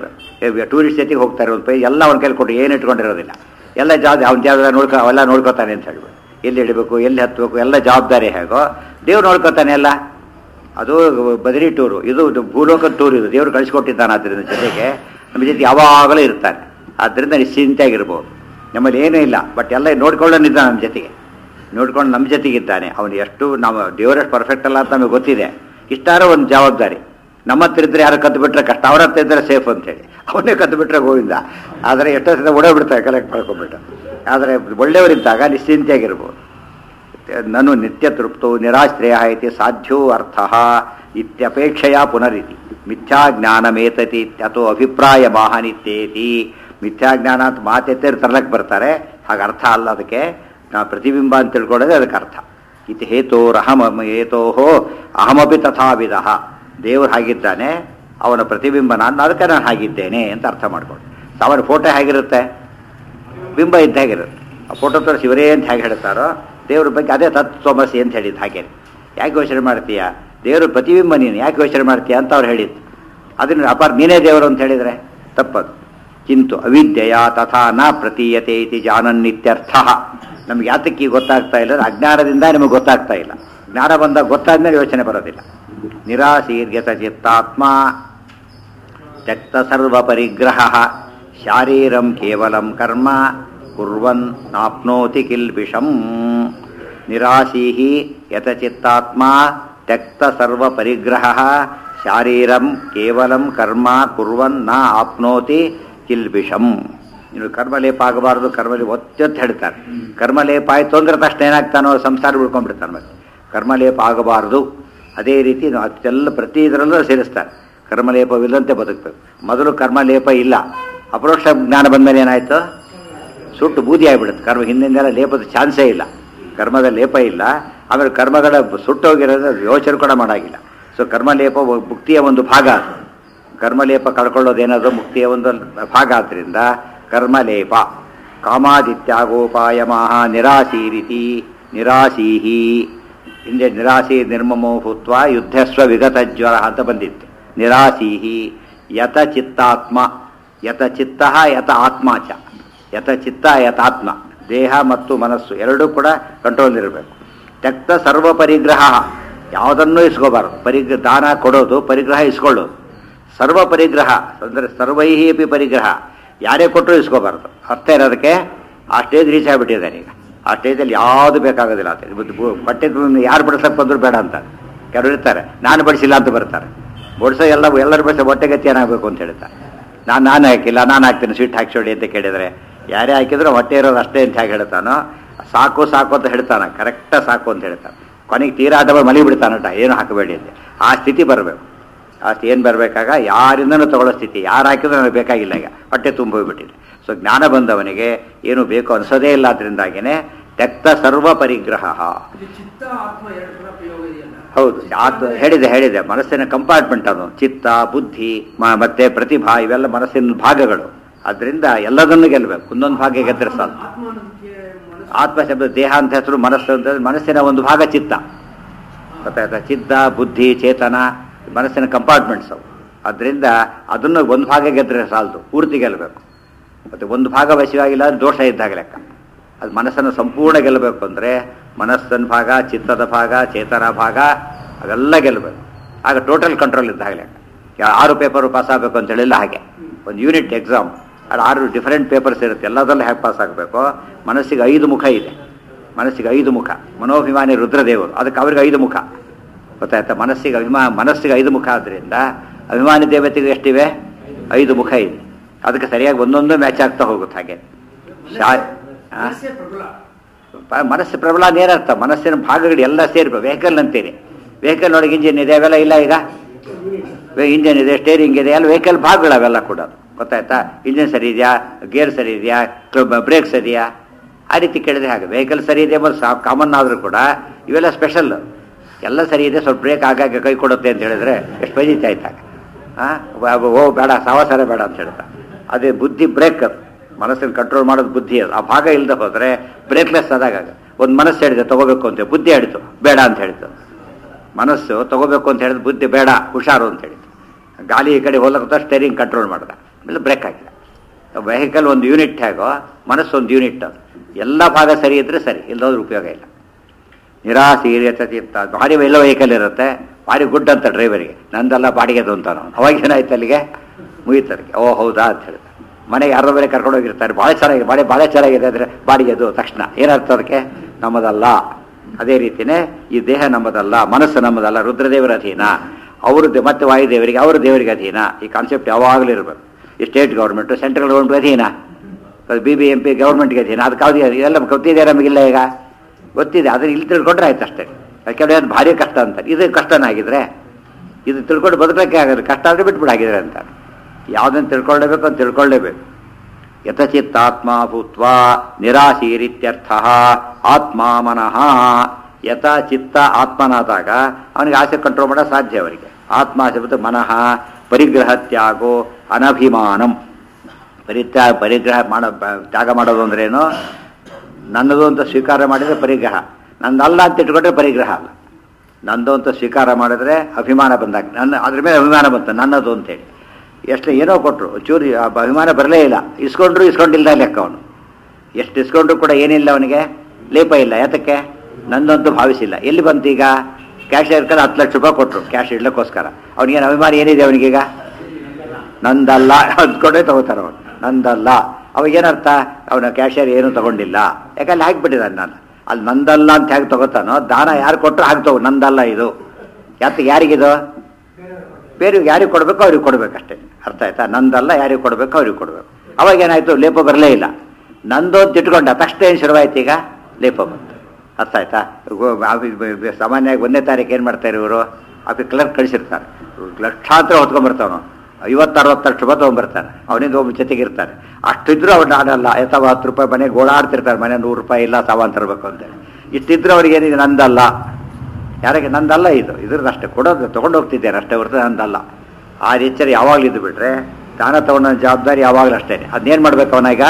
ಟೂರಿಸ್ಟ್ ಜೊತೆಗೆ ಹೋಗ್ತಾರೆ ಒಂದು ಪೈ ಎಲ್ಲ ಅವ್ನ ಕೈಲಿ ಕೊಟ್ಟು ಏನು ಇಟ್ಕೊಂಡಿರೋದಿಲ್ಲ ಎಲ್ಲ ಜವಾಬ್ದಾರಿ ಅವ್ನ ಜವಾಬ್ದಾರಿ ನೋಡ್ಕೊ ಅವೆಲ್ಲ ನೋಡ್ಕೋತಾನೆ ಅಂತ ಹೇಳ್ಬಿಟ್ಟು ಎಲ್ಲಿ ಇಡಬೇಕು ಎಲ್ಲಿ ಹತ್ತಬೇಕು ಎಲ್ಲ ಜವಾಬ್ದಾರಿ ಹೇಗೋ ದೇವ್ರು ನೋಡ್ಕೋತಾನೆ ಎಲ್ಲ ಅದು ಬದರಿ ಟೂರು ಇದು ಇದು ಭೂಲೋಕದ ಟೂರ್ ಇದು ದೇವರು ಕಳಿಸ್ಕೊಟ್ಟಿದ್ದಾನೆ ಅದರಿಂದ ಜೊತೆಗೆ ನಮ್ಮ ಜೊತೆ ಯಾವಾಗಲೂ ಇರ್ತಾರೆ ಆದ್ದರಿಂದ ನಿಶ್ಚಿಂತೆಯಾಗಿರ್ಬೋದು ನಮ್ಮಲ್ಲಿ ಏನೂ ಇಲ್ಲ ಬಟ್ ಎಲ್ಲ ನೋಡ್ಕೊಳ್ಳೋನಿದ್ದಾನೆ ನಮ್ಮ ಜೊತೆಗೆ ನೋಡ್ಕೊಂಡು ನಮ್ಮ ಜೊತೆಗಿದ್ದಾನೆ ಅವನು ಎಷ್ಟು ನಾವು ದೇವರಷ್ಟು ಪರ್ಫೆಕ್ಟ್ ಅಲ್ಲ ಅಂತ ನಮಗೆ ಗೊತ್ತಿದೆ ಇಷ್ಟಾರ ಒಂದು ಜವಾಬ್ದಾರಿ ನಮ್ಮ ಹತ್ರ ಇದ್ರೆ ಯಾರು ಕದ್ದು ಬಿಟ್ರೆ ಕಷ್ಟ ಅವ್ರ ಹತ್ರ ಇದ್ರೆ ಸೇಫ್ ಅಂತೇಳಿ ಅವನೇ ಕದ್ದು ಬಿಟ್ರೆ ಗೋವಿಂದ ಆದರೆ ಎಷ್ಟೋ ಸಲ ಓಡೋಗ್ಬಿಡ್ತಾರೆ ಕಲೆಕ್ಟ್ ಮಾಡ್ಕೊಂಡ್ಬಿಟ್ಟು ಆದರೆ ಒಳ್ಳೆಯವರಿದ್ದಾಗ ನಿಶ್ಚಿಂತೆಯಾಗಿರ್ಬೋದು ನನು ನಿತ್ಯ ತೃಪ್ತೋ ನಿರಾಶ್ರಯ ಇತಿ ಸಾಧ್ಯ ಅರ್ಥ ಇತ್ಯಪೇಕ್ಷೆಯ ಪುನರಿತಿ ಮಿಥ್ಯಾಜ್ಞಾನಮೇತತಿ ಅಥೋ ಅಭಿಪ್ರಾಯ ಮಾಹನಿತ್ಯೇತಿ ಮಿಥ್ಯಾಜ್ಞಾನ ಅಂತ ಮಾತೆತ್ತೇರು ತರ್ಲಕ್ಕೆ ಬರ್ತಾರೆ ಹಾಗೆ ಅರ್ಥ ಅಲ್ಲ ಅದಕ್ಕೆ ನಾವು ಪ್ರತಿಬಿಂಬ ಅಂತ ತಿಳ್ಕೊಳ್ಳೋದೇ ಅದಕ್ಕೆ ಅರ್ಥ ಇತಿ ಹೇತೋರಹಮ ಹೇತೋಹೋ ಅಹಮಪಿ ತಥಾವಿಧ ದೇವರು ಹಾಗಿದ್ದಾನೆ ಅವನ ಪ್ರತಿಬಿಂಬ ನಾನು ಅದಕ್ಕೆ ನಾನು ಹಾಗಿದ್ದೇನೆ ಅಂತ ಅರ್ಥ ಮಾಡ್ಕೊಂಡು ಅವನ ಫೋಟೋ ಹೇಗಿರುತ್ತೆ ಬಿಂಬ ಇದ್ದಾಗಿರುತ್ತೆ ಆ ಫೋಟೋ ತೋರಿಸಿ ಇವರೇ ಅಂತ ಹೇಗೆ ಹೇಳ್ತಾರೋ ದೇವ್ರ ಬಗ್ಗೆ ಅದೇ ತತ್ವಮಸಿ ಅಂತ ಹೇಳಿದ್ದು ಹಾಗೆ ಯಾಕೆ ಯೋಚನೆ ಮಾಡ್ತೀಯಾ ದೇವರು ಪ್ರತಿಬಿಂಬ ನೀನು ಯಾಕೆ ಯೋಚನೆ ಮಾಡ್ತೀಯ ಅಂತ ಅವ್ರು ಹೇಳಿದ್ದು ಅದನ್ನ ಅಪಾರ ನೀನೇ ದೇವರು ಅಂತ ಹೇಳಿದರೆ ತಪ್ಪದು ಕಿಂತು ಅವಿದ್ಯೆಯ ತಥಾ ನ ಪ್ರತೀಯತೆ ಇತಿ ಜಾನನ್ನಿತ್ಯರ್ಥ ನಮ್ಗೆ ಯಾತಕ್ಕೆ ಈಗ ಗೊತ್ತಾಗ್ತಾ ಇಲ್ಲ ಅಂದ್ರೆ ಅಜ್ಞಾನದಿಂದ ನಿಮಗೆ ಗೊತ್ತಾಗ್ತಾ ಇಲ್ಲ ಜ್ಞಾನ ಬಂದಾಗ ಗೊತ್ತಾದ್ಮೇಲೆ ಯೋಚನೆ ಬರೋದಿಲ್ಲ ನಿರಾಸೀರ್ಯತ ಚಿತ್ತಾತ್ಮ ತ್ಯಕ್ತ ಸರ್ವ ಪರಿಗ್ರಹ ಶಾರೀರಂ ಕೇವಲಂ ಕರ್ಮ ಕುರ್ವನ್ ನಾಪ್ನೋತಿ ಕಿಲ್ಬಿಷಂ ನಿರಾಸೀಹಿ ಯತಚಿತ್ತಾತ್ಮ ತ್ಯಕ್ತ ಸರ್ವ ಪರಿಗ್ರಹ ಶಾರೀರಂ ಕೇವಲಂ ಕರ್ಮ ಕುರ್ವನ್ ನ ಆಪ್ನೋತಿ ಕಿಲ್ಬಿಷಂ ಇನ್ನು ಕರ್ಮಲೇಪ ಆಗಬಾರದು ಕರ್ಮಲೇಪ ಒತ್ತೊತ್ತು ಹೇಳ್ತಾರೆ ಕರ್ಮಲೇಪ ಆಯ್ತು ಅಂದ್ರೆ ತಕ್ಷಣ ಏನಾಗ್ತಾನೋ ಸಂಸಾರ ಉಳ್ಕೊಂಡ್ಬಿಡ್ತಾನೆ ಮತ್ತೆ ಕರ್ಮಲೇಪ ಆಗಬಾರದು ಅದೇ ರೀತಿ ನಾವು ಅದೆಲ್ಲ ಪ್ರತಿ ಇದರಲ್ಲೂ ಸೇರಿಸ್ತಾರೆ ಕರ್ಮಲೇಪವಿಲ್ಲಂತೆ ಬದುಕಬೇಕು ಮೊದಲು ಕರ್ಮಲೇಪ ಇಲ್ಲ ಅಪರೋಕ್ಷ ಜ್ಞಾನ ಬಂದಮೇಲೆ ಏನಾಯ್ತು ಸುಟ್ಟು ಬೂದಿ ಆಗಿಬಿಡುತ್ತೆ ಕರ್ಮ ಹಿಂದಿಂದೆಲ್ಲ ಲೇಪದ ಚಾನ್ಸೇ ಇಲ್ಲ ಕರ್ಮದ ಲೇಪ ಇಲ್ಲ ಆಮೇಲೆ ಕರ್ಮಗಳ ಸುಟ್ಟೋಗಿರೋದು ಯೋಚನೆ ಕೂಡ ಮಾಡಾಗಿಲ್ಲ ಸೊ ಕರ್ಮಲೇಪ ಒ- ಮುಕ್ತಿಯ ಒಂದು ಭಾಗ ಅದು ಕರ್ಮಲೇಪ ಕಳ್ಕೊಳ್ಳೋದೇನಾದ್ರು ಮುಕ್ತಿಯ ಒಂದು ಭಾಗ ಆದ್ದರಿಂದ ಕರ್ಮಲೇಪ ಕಾಮಾದಿತ್ಯಾಗೋಪಾಯ ಮಹಾ ನಿರಾಸೀರಿತಿ ನಿರಾಸೀಹಿ ಹಿಂದೆ ನಿರಾಸಿ ನಿರ್ಮಮೋ ಭೂತ್ವ ಯುದ್ಧಸ್ವ ವಿಗತ ಜ್ವರ ಅಂತ ಬಂದಿತ್ತು ನಿರಾಸೀಹಿ ಯತ ಚಿತ್ತಾತ್ಮ ಯತ ಚಿತ್ತ ಯತ ಆತ್ಮ ಚ ಯತ ಚಿತ್ತ ಯತ ಆತ್ಮ ದೇಹ ಮತ್ತು ಮನಸ್ಸು ಎರಡೂ ಕೂಡ ಕಂಟ್ರೋಲ್ ಇರಬೇಕು ತ್ಯಕ್ತ ಸರ್ವ ಪರಿಗ್ರಹ ಯಾವುದನ್ನೂ ಇಸ್ಕೋಬಾರದು ಪರಿಗ್ರಹ ದಾನ ಕೊಡೋದು ಪರಿಗ್ರಹ ಇಸ್ಕೊಳ್ಳೋದು ಸರ್ವ ಪರಿಗ್ರಹ ಅಂದರೆ ಸರ್ವೈಹಿ ಅಪಿ ಪರಿಗ್ರಹ ಯಾರೇ ಕೊಟ್ಟರು ಇಸ್ಕೋಬಾರ್ದು ಅರ್ಥ ಇರೋದಕ್ಕೆ ಆ ಸ್ಟೇಜ್ ರೀಚ್ ಆಗಿಬಿಟ್ಟಿದ್ದಾನೆ ಈಗ ಆ ಸ್ಟೇಜಲ್ಲಿ ಯಾವುದು ಬೇಕಾಗೋದಿಲ್ಲ ಅಂತ ಇವತ್ತು ಬು- ಬಟ್ಟೆ ಯಾರು ಬಡಿಸಕ್ಕೆ ಬಂದ್ರು ಬೇಡ ಅಂತ ಕೆಲವರು ಇರ್ತಾರೆ ನಾನು ಬಡಿಸಿಲ್ಲ ಅಂತ ಬರ್ತಾರೆ ಬಡಿಸೋ ಎಲ್ಲ ಎಲ್ಲರೂ ಬಡಿಸೋ ಹೊಟ್ಟೆಗತಿ ಏನಾಗಬೇಕು ಅಂತ ಹೇಳ್ತಾರೆ ನಾನು ನಾನು ಹಾಕಿಲ್ಲ ನಾನು ಹಾಕ್ತೀನಿ ಸ್ವೀಟ್ ಹಾಕ್ಸೋಡಿ ಅಂತ ಕೇಳಿದರೆ ಯಾರೇ ಹಾಕಿದ್ರು ಹೊಟ್ಟೆ ಇರೋದು ಅಷ್ಟೇ ಅಂತ ಹೇಗೆ ಹೇಳ್ತಾನೋ ಸಾಕು ಸಾಕು ಅಂತ ಹೇಳ್ತಾನೆ ಕರೆಕ್ಟಾಗಿ ಸಾಕು ಅಂತ ಹೇಳ್ತಾನೆ ಕೊನೆಗೆ ತೀರಾ ಆಟ ಮಲಿ ಬಿಡ್ತಾನಟ ಏನು ಹಾಕಬೇಡಿ ಅಂತ ಆ ಸ್ಥಿತಿ ಬರಬೇಕು ಅಷ್ಟು ಏನು ಬರಬೇಕಾಗ ಯಾರಿಂದನೂ ತಗೊಳ್ಳೋ ಸ್ಥಿತಿ ಯಾರು ಹಾಕಿದ್ರು ನನಗೆ ಬೇಕಾಗಿಲ್ಲ ಈಗ ಹೊಟ್ಟೆ ತುಂಬ ಹೋಗ್ಬಿಟ್ಟಿದೆ ಸೊ ಜ್ಞಾನ ಬಂದವನಿಗೆ ಏನು ಬೇಕು ಅನಿಸೋದೇ ಇಲ್ಲ ಅದರಿಂದಾಗಿನೇ ತೆಕ್ತ ಸರ್ವ ಪರಿಗ್ರಹ ಇದು ಚಿತ್ತ ಆತ್ಮ ಎರಡು ಥರ ಪ್ರಯೋಗ ಇದೆಯಲ್ಲ ಹೌದು ಆತ ಹೇಳಿದೆ ಹೇಳಿದೆ ಮನಸ್ಸಿನ ಕಂಪಾರ್ಟ್ಮೆಂಟ್ ಅದು ಚಿತ್ತ ಬುದ್ಧಿ ಮ- ಮತ್ತೆ ಪ್ರತಿಭಾ ಇವೆಲ್ಲ ಮನಸ್ಸಿನ ಭಾಗಗಳು ಅದರಿಂದ ಎಲ್ಲದನ್ನು ಗೆಲ್ಲಬೇಕು ಒಂದೊಂದು ಭಾಗ ಗೆದ್ದರೆ ಸಾಕು ಆತ್ಮ ಅನ್ನೋದಕ್ಕೆ ಮನಸ್ಸು ಆತ್ಮ ಶಬ್ದ ದೇಹ ಅಂತ ಹೆಸರು ಮನಸ್ಸು ಅಂತ ಮನಸ್ಸಿನ ಒಂದು ಭಾಗ ಚಿತ್ತ ಗೊತ್ತಾಯ್ತಾ ಚಿತ್ತ ಬುದ್ಧಿ ಚೇತನ ಮನಸ್ಸಿನ ಕಂಪಾರ್ಟ್ಮೆಂಟ್ಸ್ ಅವು ಅದರಿಂದ ಅದನ್ನು ಒಂದು ಭಾಗ ಗೆದ್ದರೆ ಸಾಲದು ಪೂರ್ತಿ ಗೆಲ್ಲಬೇಕು ಮತ್ತು ಒಂದು ಭಾಗ ವಶವಾಗಿಲ್ಲ ಅಂದ್ರೆ ದೋಷ ಇದ್ದಾಗ ಲೆಕ್ಕ ಅದು ಮನಸ್ಸನ್ನು ಸಂಪೂರ್ಣ ಗೆಲ್ಲಬೇಕು ಅಂದರೆ ಮನಸ್ಸಿನ ಭಾಗ ಚಿತ್ತದ ಭಾಗ ಚೇತನ ಭಾಗ ಅವೆಲ್ಲ ಗೆಲ್ಲಬೇಕು ಆಗ ಟೋಟಲ್ ಕಂಟ್ರೋಲ್ ಇದ್ದಾಗ ಲೆಕ್ಕ ಯಾ- ಆರು ಪೇಪರು ಪಾಸ್ ಆಗಬೇಕು ಅಂತ ಹೇಳಿಲ್ಲ ಹಾಗೆ ಒಂದು ಯೂನಿಟ್ ಎಕ್ಸಾಮ್ ಅದು ಆರು ಡಿಫರೆಂಟ್ ಪೇಪರ್ಸ್ ಇರುತ್ತೆ ಎಲ್ಲದರಲ್ಲೂ ಹೇಗೆ ಪಾಸ್ ಆಗಬೇಕು ಮನಸ್ಸಿಗೆ ಐದು ಮುಖ ಇದೆ ಮನಸ್ಸಿಗೆ ಐದು ಮುಖ ಮನೋಭಿಮಾನಿ ರುದ್ರದೇವರು ಅದಕ್ಕೆ ಅವ್ರಿಗೆ ಐದು ಮುಖ ಗೊತ್ತಾಯ್ತಾ ಮನಸ್ಸಿಗೆ ಅಭಿಮಾ ಮನಸ್ಸಿಗೆ ಐದು ಮುಖ ಆದ್ದರಿಂದ ಅಭಿಮಾನಿ ದೇವತೆಗೆ ಎಷ್ಟಿವೆ ಐದು ಮುಖ ಇದೆ ಅದಕ್ಕೆ ಸರಿಯಾಗಿ ಒಂದೊಂದು ಮ್ಯಾಚ್ ಆಗ್ತಾ ಹೋಗುತ್ತೆ ಹಾಗೆ ಶಾ ಆ? ಮನಸ್ಸೇ ಪ್ರಬಲ ಪ- ಮನಸ್ಸು ಪ್ರಬಲ ಅಂತ ಏನರ್ಥ ಮನಸ್ಸಿನ ಭಾಗಗಳು ಎಲ್ಲ ಸೇರ್ಬೇಕು ವೆಹಿಕಲ್ ಅಂತೀರಿ ವೆಹಿಕಲ್ ಒಳಗೆ ಇಂಜಿನ್ ಇದೆ ಅವೆಲ್ಲ ಇಲ್ಲ ಈಗ ಇಂಜಿನ್ ಇದೆ ಸ್ಟೇರಿಂಗ್ ಇದೆ ಎಲ್ಲ ವೆಹಿಕಲ್ ಭಾಗಗಳು ಅವೆಲ್ಲ ಕೂಡ ಗೊತ್ತಾಯ್ತಾ ಇಂಜಿನ್ ಸರಿ ಇದೆಯಾ ಗೇರ್ ಸರಿ ಇದೆಯಾ ಬ್ರೇಕ್ ಸರಿಯಾ ಆ ರೀತಿ ಕೇಳಿದ್ರೆ ಹಾಗೆ ವೆಹಿಕಲ್ ಸರಿ ಇದೆ ಮತ್ತು ಕಾಮನ್ ಆದರೂ ಕೂಡ ಇವೆಲ್ಲ ಸ್ಪೆಷಲ್ ಎಲ್ಲ ಸರಿ ಇದೆ ಸ್ವಲ್ಪ ಬ್ರೇಕ್ ಆಗಾಗ ಕೈ ಕೊಡುತ್ತೆ ಅಂತ ಹೇಳಿದ್ರೆ ಎಷ್ಟು ಬೈದಿತ್ತೆ ಆಯ್ತಾಗ ಹಾಂ ಓ ಬೇಡ ಸಾವಾಸಾರ ಬೇಡ ಅಂತ ಹೇಳ್ತಾ ಅದೇ ಬುದ್ಧಿ ಬ್ರೇಕ್ ಅದು ಮನಸ್ಸನ್ನು ಕಂಟ್ರೋಲ್ ಮಾಡೋದು ಬುದ್ಧಿ ಅದು ಆ ಭಾಗ ಇಲ್ಲದೆ ಹೋದರೆ ಬ್ರೇಕ್ಲೆಸ್ ಆದಾಗ ಒಂದು ಮನಸ್ಸು ಹೇಳಿದೆ ತಗೋಬೇಕು ಅಂತ ಬುದ್ಧಿ ಹೇಳಿತು ಬೇಡ ಅಂತ ಹೇಳಿತು ಮನಸ್ಸು ತಗೋಬೇಕು ಅಂತ ಹೇಳಿದ ಬುದ್ಧಿ ಬೇಡ ಹುಷಾರು ಅಂತ ಹೇಳಿತು ಗಾಲಿ ಈ ಕಡೆ ಹೋಲಕ್ಕ ಸ್ಟೇರಿಂಗ್ ಕಂಟ್ರೋಲ್ ಮಾಡ್ದ ಆಮೇಲೆ ಬ್ರೇಕ್ ಆಗಿಲ್ಲ ವೆಹಿಕಲ್ ಒಂದು ಯೂನಿಟ್ ಹೇಗೋ ಮನಸ್ಸು ಒಂದು ಯೂನಿಟ್ ಅದು ಎಲ್ಲ ಭಾಗ ಸರಿ ಇದ್ರೆ ಸರಿ ಇಲ್ಲದೋದ್ರೆ ಉಪಯೋಗ ಇಲ್ಲ ನಿರಾಸೀರ್ಯತೆ ಚಿತ್ತ ಭಾರಿ ಎಲ್ಲ ವೆಹಿಕಲ್ ಇರುತ್ತೆ ಭಾರಿ ಗುಡ್ ಅಂತ ಡ್ರೈವರಿಗೆ ನಂದೆಲ್ಲ ಬಾಡಿಗೆದು ಅಂತ ನಾವು ಅವಾಗ ಏನಾಯ್ತು ಅಲ್ಲಿಗೆ ಮುಗಿತದಕ್ಕೆ ಓ ಹೌದಾ ಅಂತ ಹೇಳಿದ ಮನೆಗೆ ಯಾರೋ ಬೇರೆ ಕರ್ಕೊಂಡು ಹೋಗಿರ್ತಾರೆ ಭಾಳ ಚೆನ್ನಾಗಿದೆ ಬಾಡಿ ಭಾಳ ಚೆನ್ನಾಗಿದೆ ಅಂದರೆ ಬಾಡಿಗೆದು ತಕ್ಷಣ ಏನರ್ಥ ಅದಕ್ಕೆ ನಮ್ಮದಲ್ಲ ಅದೇ ರೀತಿನೇ ಈ ದೇಹ ನಮ್ಮದಲ್ಲ ಮನಸ್ಸು ನಮ್ಮದಲ್ಲ ರುದ್ರದೇವರ ಅಧೀನ ಅವ್ರದ್ದು ಮತ್ತೆ ವಾಯುದೇವರಿಗೆ ಅವ್ರ ದೇವರಿಗೆ ಅಧೀನ ಈ ಕಾನ್ಸೆಪ್ಟ್ ಯಾವಾಗಲೂ ಇರಬೇಕು ಈ ಸ್ಟೇಟ್ ಗೌರ್ಮೆಂಟು ಸೆಂಟ್ರಲ್ ಗೌರ್ಮೆಂಟ್ ಅಧೀನ ಬಿ ಬಿ ಎಂ ಪಿ ಗೌರ್ಮೆಂಟ್ಗೆ ಅಧೀನ ಅದಕ್ಕೆ ಯಾವ್ದು ಇದೆಲ್ಲ ಗೊತ್ತಿದೆ ನಮಗಿಲ್ಲ ಈಗ ಗೊತ್ತಿದೆ ಅದನ್ನ ಇಲ್ಲಿ ತಿಳ್ಕೊಂಡ್ರೆ ಆಯ್ತು ಅಷ್ಟೇ ಯಾಕೆಂದ್ರೆ ಅದು ಭಾರಿ ಕಷ್ಟ ಅಂತ ಇದು ಕಷ್ಟನಾಗಿದ್ರೆ ಇದು ತಿಳ್ಕೊಂಡು ಬದುಕಕ್ಕೆ ಆಗೋದು ಕಷ್ಟ ಆದರೆ ಬಿಟ್ಬಿಡಾಗಿದ್ರೆ ಅಂತ ಯಾವುದನ್ನು ತಿಳ್ಕೊಳ್ಳೇಬೇಕು ಅಂತ ತಿಳ್ಕೊಳ್ಳೇಬೇಕು ಯಥಚಿತ್ತಾತ್ಮ ಭೂತ್ವ ನಿರಾಶೀರಿತ್ಯರ್ಥ ಆತ್ಮ ಮನಃ ಯಥ ಚಿತ್ತ ಆತ್ಮನಾದಾಗ ಅವನಿಗೆ ಆಸೆ ಕಂಟ್ರೋಲ್ ಮಾಡೋ ಸಾಧ್ಯ ಅವರಿಗೆ ಆತ್ಮ ಶಬ್ದ ಮನಃ ಪರಿಗ್ರಹ ತ್ಯಾಗೋ ಅನಭಿಮಾನಂ ಪರಿತ್ಯಾಗ ಪರಿಗ್ರಹ ಮಾಡೋ ಬ- ತ್ಯಾಗ ಮಾಡೋದು ಅಂದ್ರೇನು ನನ್ನದು ಅಂತ ಸ್ವೀಕಾರ ಮಾಡಿದರೆ ಪರಿಗ್ರಹ ನಂದಲ್ಲ ಅಂತ ಇಟ್ಕೊಂಡ್ರೆ ಪರಿಗ್ರಹ ಅಲ್ಲ ನಂದು ಅಂತ ಸ್ವೀಕಾರ ಮಾಡಿದ್ರೆ ಅಭಿಮಾನ ಬಂದಾಗ ನನ್ನ ಅದ್ರ ಮೇಲೆ ಅಭಿಮಾನ ಬಂತು ನನ್ನದು ಅಂತೇಳಿ ಎಷ್ಟು ಏನೋ ಕೊಟ್ಟರು ಚೂರು ಆ ಅಭಿಮಾನ ಬರಲೇ ಇಲ್ಲ ಇಸ್ಕೊಂಡ್ರು ಇಸ್ಕೊಂಡಿಲ್ಲ ಲೆಕ್ಕ ಅವನು ಎಷ್ಟು ಇಸ್ಕೊಂಡ್ರು ಕೂಡ ಏನಿಲ್ಲ ಅವನಿಗೆ ಲೇಪ ಇಲ್ಲ ಯಾತಕ್ಕೆ ನಂದಂತೂ ಭಾವಿಸಿಲ್ಲ ಎಲ್ಲಿ ಬಂತು ಈಗ ಕ್ಯಾಶ್ ಇರ್ತಾರೆ ಹತ್ತು ಲಕ್ಷ ರೂಪಾಯಿ ಕೊಟ್ಟರು ಕ್ಯಾಶ್ ಇಡ್ಲಿಕ್ಕೋಸ್ಕರ ಅವನಿಗೇನು ಅಭಿಮಾನ ಏನಿದೆ ಅವನಿಗೀಗ ನಂದಲ್ಲ ಅಂದ್ಕೊಂಡೇ ತಗೋತಾರ ಅವನು ನಂದಲ್ಲ ಅವಾಗೇನರ್ಥ ಅವನ ಕ್ಯಾಶಿಯರ್ ಏನು ತಗೊಂಡಿಲ್ಲ ಯಾಕಂದ್ರೆ ಹಾಕ್ಬಿಟ್ಟಿದ್ದಾನೆ ನಾನು ಅಲ್ಲಿ ನಂದಲ್ಲ ಅಂತ ಹೇಗೆ ತಗೋತಾನೋ ದಾನ ಯಾರು ಕೊಟ್ಟರು ಹಾಗೆ ತಗೋ ನಂದಲ್ಲ ಇದು ಯಾತ ಯಾರಿಗಿದು ಬೇರೆ ಯಾರಿಗೆ ಕೊಡಬೇಕು ಅವ್ರಿಗೆ ಕೊಡ್ಬೇಕಷ್ಟೇ ಅರ್ಥ ಆಯ್ತಾ ನಂದಲ್ಲ ಯಾರಿಗೆ ಕೊಡಬೇಕು ಅವ್ರಿಗೆ ಕೊಡಬೇಕು ಅವಾಗ ಏನಾಯ್ತು ಲೇಪ ಬರಲೇ ಇಲ್ಲ ನಂದು ಅಂತ ಇಟ್ಕೊಂಡ ತಕ್ಷಣ ಏನು ಶುರುವಾಯ್ತು ಈಗ ಲೇಪ ಬಂತು ಅರ್ಥ ಆಯ್ತಾ ಗೋ- ಆಫೀಸ್ ಬ- ಬ- ಸಾಮಾನ್ಯವಾಗಿ ಒಂದನೇ ತಾರೀಕು ಏನು ಮಾಡ್ತಾರೆ ಇವರು ಆಫೀಸ್ ಕ್ಲರ್ಕ್ ಕಳಿಸಿರ್ತಾರೆ ಲಕ್ಷಾಂತರ ಹೊತ್ಕೊಂಡ್ಬರ್ತಾವನು ಐವತ್ತು ಅರವತ್ತು ಲಕ್ಷ ರೂಪಾಯಿ ತೊಗೊಂಡ್ಬರ್ತಾನೆ ಅವನಿಂದ ಒಬ್ಬ ಜೊತೆಗಿರ್ತಾರೆ ಅಷ್ಟಿದ್ರು ಅವ್ನು ಆಡಲ್ಲ ಅಥವಾ ಹತ್ತು ರೂಪಾಯಿ ಮನೆಗೆ ಓಡಾಡ್ತಿರ್ತಾರೆ ಮನೆ ನೂರು ರೂಪಾಯಿ ಇಲ್ಲ ಸಾಮಾನು ತರಬೇಕು ಅಂತೇಳಿ ಇಷ್ಟಿದ್ರು ಅವ್ರಿಗೆ ಏನಿದೆ ನಂದಲ್ಲ ಯಾರಿಗೆ ನಂದಲ್ಲ ಇದು ಇದ್ರದ್ದು ಅಷ್ಟೇ ಕೊಡೋದು ತೊಗೊಂಡು ಹೋಗ್ತಿದ್ದೇನೆ ಅಷ್ಟೇ ಹೊರತು ನಂದಲ್ಲ ಆ ಎಚ್ಚರ ಯಾವಾಗಲೂ ಇದ್ದು ಬಿಟ್ರೆ ದಾನ ತಗೊಂಡ ಜವಾಬ್ದಾರಿ ಯಾವಾಗಲೂ ಅಷ್ಟೇ ಅದನ್ನೇನು ಮಾಡ್ಬೇಕು ಅವನಾಗ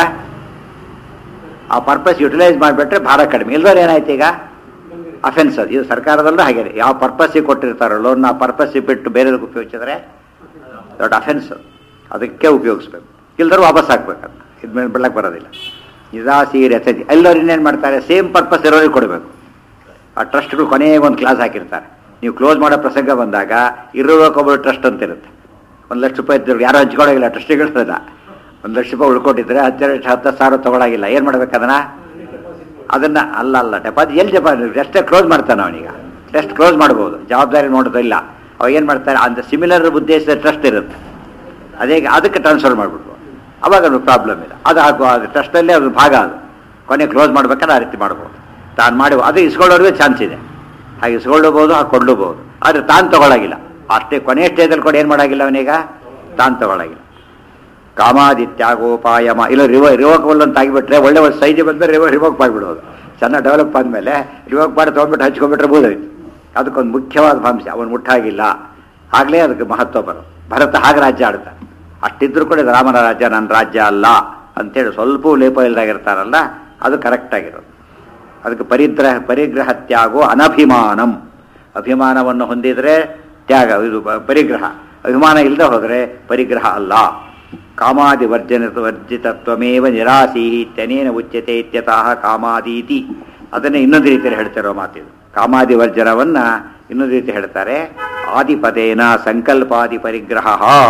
ಆ ಪರ್ಪಸ್ ಯುಟಿಲೈಸ್ ಮಾಡಿಬಿಟ್ರೆ ಭಾರ ಕಡಿಮೆ ಇಲ್ದವ್ರು ಏನಾಯ್ತು ಈಗ ಅಫೆನ್ಸ್ ಅದು ಇದು ಸರ್ಕಾರದಲ್ಲೂ ಹಾಗೆ ಯಾವ ಪರ್ಪಸ್ಸಿಗೆ ಕೊಟ್ಟಿರ್ತಾರೋ ಲೋನ್ ಆ ಪರ್ಪಸ್ಸಿಗೆ ಬಿಟ್ಟು ಬೇರೆದಕ್ಕೆ ಉಪಯೋಗಿಸಿದ್ರೆ ದೊಡ್ಡ ಅಫೆನ್ಸ್ ಅದಕ್ಕೆ ಉಪಯೋಗಿಸ್ಬೇಕು ಇಲ್ದರು ವಾಪಸ್ ಹಾಕ್ಬೇಕಂತ ಇದ್ಮೇಲೆ ಬಿಡಕ್ಕೆ ಬರೋದಿಲ್ಲ ನಿರಾಸೀರ್ ಎಸತಿ ಎಲ್ಲರೂ ಇನ್ನೇನು ಮಾಡ್ತಾರೆ ಸೇಮ್ ಪರ್ಪಸ್ ಇರೋರಿಗೆ ಕೊಡಬೇಕು ಆ ಟ್ರಸ್ಟ್ಗಳು ಕೊನೆಗೆ ಒಂದು ಕ್ಲಾಸ್ ಹಾಕಿರ್ತಾರೆ ನೀವು ಕ್ಲೋಸ್ ಮಾಡೋ ಪ್ರಸಂಗ ಬಂದಾಗ ಇರೋಕ್ಕೊಬ್ಬರು ಟ್ರಸ್ಟ್ ಅಂತ ಇರುತ್ತೆ ಒಂದು ಲಕ್ಷ ರೂಪಾಯಿ ಇದ್ದರು ಯಾರು ಹಂಚ್ಕೊಳಗಿಲ್ಲ ಟ್ರಸ್ಟಿಗಳದ ಒಂದು ಲಕ್ಷ ರೂಪಾಯಿ ಉಳ್ಕೊಂಡಿದ್ರೆ ಹತ್ತೆರಡು ಹತ್ತು ಸಾವಿರ ತೊಗೊಳಗಿಲ್ಲ ಏನು ಮಾಡ್ಬೇಕು ಅದನ್ನ ಅದನ್ನ ಅಲ್ಲ ಅಲ್ಲ ಡೆಪಾಸಿಟ್ ಎಲ್ಲಿ ಡೆಪಾಸಿಟ್ ಟೆಸ್ಟ್ ಕ್ಲೋಸ್ ಮಾಡ್ತಾನೆ ಅವನೀಗ ಟೆಸ್ಟ್ ಕ್ಲೋಸ್ ಮಾಡ್ಬೋದು ಜವಾಬ್ದಾರಿ ನೋಡೋದಿಲ್ಲ ಅವ ಏನು ಮಾಡ್ತಾರೆ ಅಂತ ಸಿಮಿಲರ್ ಉದ್ದೇಶದ ಟ್ರಸ್ಟ್ ಇರುತ್ತೆ ಅದೇ ಅದಕ್ಕೆ ಟ್ರಾನ್ಸ್ಫರ್ ಮಾಡಿಬಿಡ್ಬೋದು ಅವಾಗ ಅದು ಪ್ರಾಬ್ಲಮ್ ಇಲ್ಲ ಅದು ಆಗೋ ಅದು ಟ್ರಸ್ಟಲ್ಲೇ ಅದು ಭಾಗ ಅದು ಕೊನೆ ಕ್ಲೋಸ್ ಮಾಡ್ಬೇಕಾದ್ರೆ ಆ ರೀತಿ ಮಾಡ್ಬೋದು ತಾನು ಮಾಡಿ ಅದು ಇಸ್ಕೊಳ್ಳೋರಿಗೆ ಚಾನ್ಸ್ ಇದೆ ಹಾಗೆ ಇಸ್ಕೊಳ್ಳಬಹುದು ಹಾಗೆ ಕೊಡ್ಲೂಬಹುದು ಆದರೆ ತಾನು ತಗೊಳಗಿಲ್ಲ ಅಷ್ಟೇ ಕೊನೆಯ ಸ್ಟೇಜಲ್ಲಿ ಕೂಡ ಏನು ಮಾಡೋಗಿಲ್ಲ ಅವನೀಗ ತಾನು ತಗೊಳಗಿಲ್ಲ ಕಾಮಾದಿತ್ಯಾಗೋಪಾಯಮ ಇಲ್ಲ ರಿವ ರಿವೋಕಬಲ್ ಅಂತ ಆಗಿಬಿಟ್ರೆ ಒಳ್ಳೆ ಒಂದು ಸೈಜ್ ಬಂದರೆ ರಿವ ರಿವೋಕ್ ಮಾಡಿಬಿಡೋದು ಚೆನ್ನಾಗಿ ಡೆವಲಪ್ ಆದಮೇಲೆ ರಿವೋಕ್ ಮಾಡಿ ತೊಗೊಂಡ್ಬಿಟ್ಟು ಹಚ್ಕೊಂಡ್ಬಿಟ್ರೆ ಬೋದಾಯ್ತು ಅದಕ್ಕೊಂದು ಮುಖ್ಯವಾದ ಅಂಶ ಅವನು ಮುಟ್ಟಾಗಿಲ್ಲ ಆಗಲೇ ಅದಕ್ಕೆ ಮಹತ್ವ ಬರೋದು ಭರತ ಹಾಗೆ ರಾಜ್ಯ ಆಡ್ತಾನೆ ಅಷ್ಟಿದ್ರು ಕೂಡ ಇದು ರಾಮನ ರಾಜ್ಯ ನನ್ನ ರಾಜ್ಯ ಅಲ್ಲ ಅಂತೇಳಿ ಸ್ವಲ್ಪ ಲೇಪ ಇಲ್ದಾಗಿರ್ತಾರಲ್ಲ ಅದು ಕರೆಕ್ಟ್ ಆಗಿರೋದು ಅದಕ್ಕೆ ಪರಿಗ್ರಹ ಪರಿಗ್ರಹ ತ್ಯಾಗೋ ಅನಭಿಮಾನಂ ಅಭಿಮಾನವನ್ನು ಹೊಂದಿದರೆ ತ್ಯಾಗ ಇದು ಬ- ಪರಿಗ್ರಹ ಅಭಿಮಾನ ಇಲ್ಲದೆ ಹೋದರೆ ಪರಿಗ್ರಹ ಅಲ್ಲ ಕಾಮಾದಿ ವರ್ಜನ ವರ್ಜಿತತ್ವಮೇವ ನಿರಾಸೀ ಇತ್ಯನೇನ ಉಚ್ಯತೆ ಇತ್ಯತಃ ಕಾಮಾದೀತಿ ಅದನ್ನೇ ಇನ್ನೊಂದು ರೀತಿಯಲ್ಲಿ ಹೇಳ್ತಿರೋ ಮಾತಿದು ಕಾಮಾದಿ ವರ್ಜನವನ್ನ ಇನ್ನೊಂದು ರೀತಿ ಹೇಳ್ತಾರೆ ಆದಿಪದೇನ ಸಂಕಲ್ಪಾದಿ ಪರಿಗ್ರಹ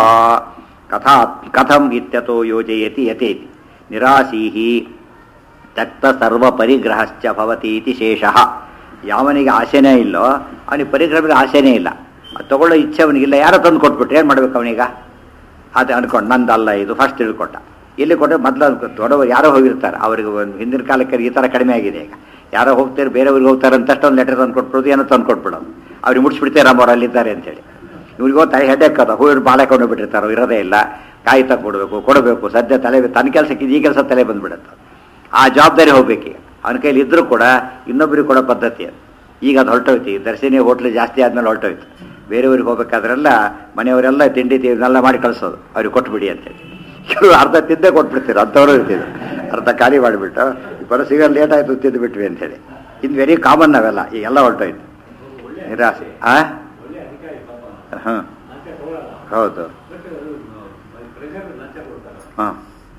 ಕಥಾ ಕಥಂ ಇತ್ಯತೋ ಯೋಜಯತಿ ಯತೇತಿ ನಿರಾಸೀಹಿ ತಕ್ತ ಸರ್ವ ಪರಿಗ್ರಹಶ್ಚ ಭವತಿ ಇತಿ ಶೇಷಃ ಯಾವನಿಗೆ ಆಸೆನೇ ಇಲ್ಲೋ ಅವನಿಗೆ ಪರಿಗ್ರಹದ ಆಸೆನೇ ಇಲ್ಲ ಅದು ತಗೊಳ್ಳೋ ಇಚ್ಛೆ ಅವನಿಗಿಲ್ಲ ಯಾರೋ ತಂದು ಕೊಟ್ಬಿಟ್ಟು ಏನು ಮಾಡ್ಬೇಕು ಅವನೀಗ ಅದು ಅನ್ಕೊಂಡು ನಂದಲ್ಲ ಇದು ಫಸ್ಟ್ ತಿಳ್ಕೊಟ್ಟ ಎಲ್ಲಿ ಕೊಟ್ಟರೆ ಮೊದಲು ದೊಡ್ಡವರು ಯಾರೋ ಹೋಗಿರ್ತಾರೆ ಅವ್ರಿಗೆ ಒಂದು ಹಿಂದಿನ ಕಾಲಕ್ಕೆ ಈ ಥರ ಕಡಿಮೆ ಆಗಿದೆ ಈಗ ಯಾರೋ ಹೋಗ್ತಾರೆ ಬೇರೆಯವ್ರಿಗೆ ಹೋಗ್ತಾರೆ ಅಂತ ಒಂದು ಲೆಟರ್ ತಂದು ಕೊಟ್ಬಿಡೋದು ಏನೋ ತಂದು ಕೊಟ್ಬಿಡೋದು ಅವ್ರಿಗೆ ಮುಡಿಸ್ಬಿಡ್ತಾರೆ ಅವ್ರು ಅಲ್ಲಿದ್ದಾರೆ ಅಂತೇಳಿ ಇವ್ರಿಗೋ ತಲೆ ಹೆಡ್ಡೇಕ್ ಅದ ಹೂವಿನ ಬಾಳೆ ಕೊಂಡು ಬಿಟ್ಟಿರ್ತಾರೆ ಇರೋದೇ ಇಲ್ಲ ಕಾಯಿ ಕೊಡಬೇಕು ಕೊಡಬೇಕು ಸದ್ಯ ತಲೆ ತನ್ನ ಕೆಲಸಕ್ಕೆ ಈ ಕೆಲಸ ತಲೆ ಬಂದ್ಬಿಡುತ್ತೆ ಆ ಜವಾಬ್ದಾರಿ ಹೋಗ್ಬೇಕೀಗ ಅವನ ಕೈಲಿ ಇದ್ರೂ ಕೂಡ ಇನ್ನೊಬ್ಬರಿಗೆ ಕೊಡೋ ಪದ್ಧತಿ ಅದು ಈಗ ಅದು ಹೊರಟೋಯ್ತು ಈ ದರ್ಶಿನಿ ಹೋಟ್ಲು ಜಾಸ್ತಿ ಆದ್ಮೇಲೆ ಹೊರಟೋಯ್ತು ಬೇರೆಯವ್ರಿಗೆ ಹೋಗ್ಬೇಕಾದ್ರೆಲ್ಲ ಮನೆಯವರೆಲ್ಲ ತಿಂಡಿ ತಿಂಡಿನೆಲ್ಲ ಮಾಡಿ ಕಳಿಸೋದು ಅವ್ರಿಗೆ ಕೊಟ್ಬಿಡಿ ಅಂತೇಳಿ ಕೆಲವರು ಅರ್ಧ ತಿಂದೇ ಕೊಟ್ಬಿಡ್ತೀರ ಅಂಥವ್ರು ಇರ್ತಿದ್ರು ಅರ್ಧ ಖಾಲಿ ಮಾಡಿಬಿಟ್ಟು ಬರೋ ಸಿಗೋ ಲೇಟ್ ಆಯಿತು ತಿಂದು ಬಿಟ್ವಿ ಅಂತೇಳಿ ಇದು ವೆರಿ ಕಾಮನ್ ನಾವೆಲ್ಲ ಈಗೆಲ್ಲ ಹೊರಟೋಯ್ತು ನಿರಾಸೆ ಆ ಹಾಂ ಹೌದು ಹಾಂ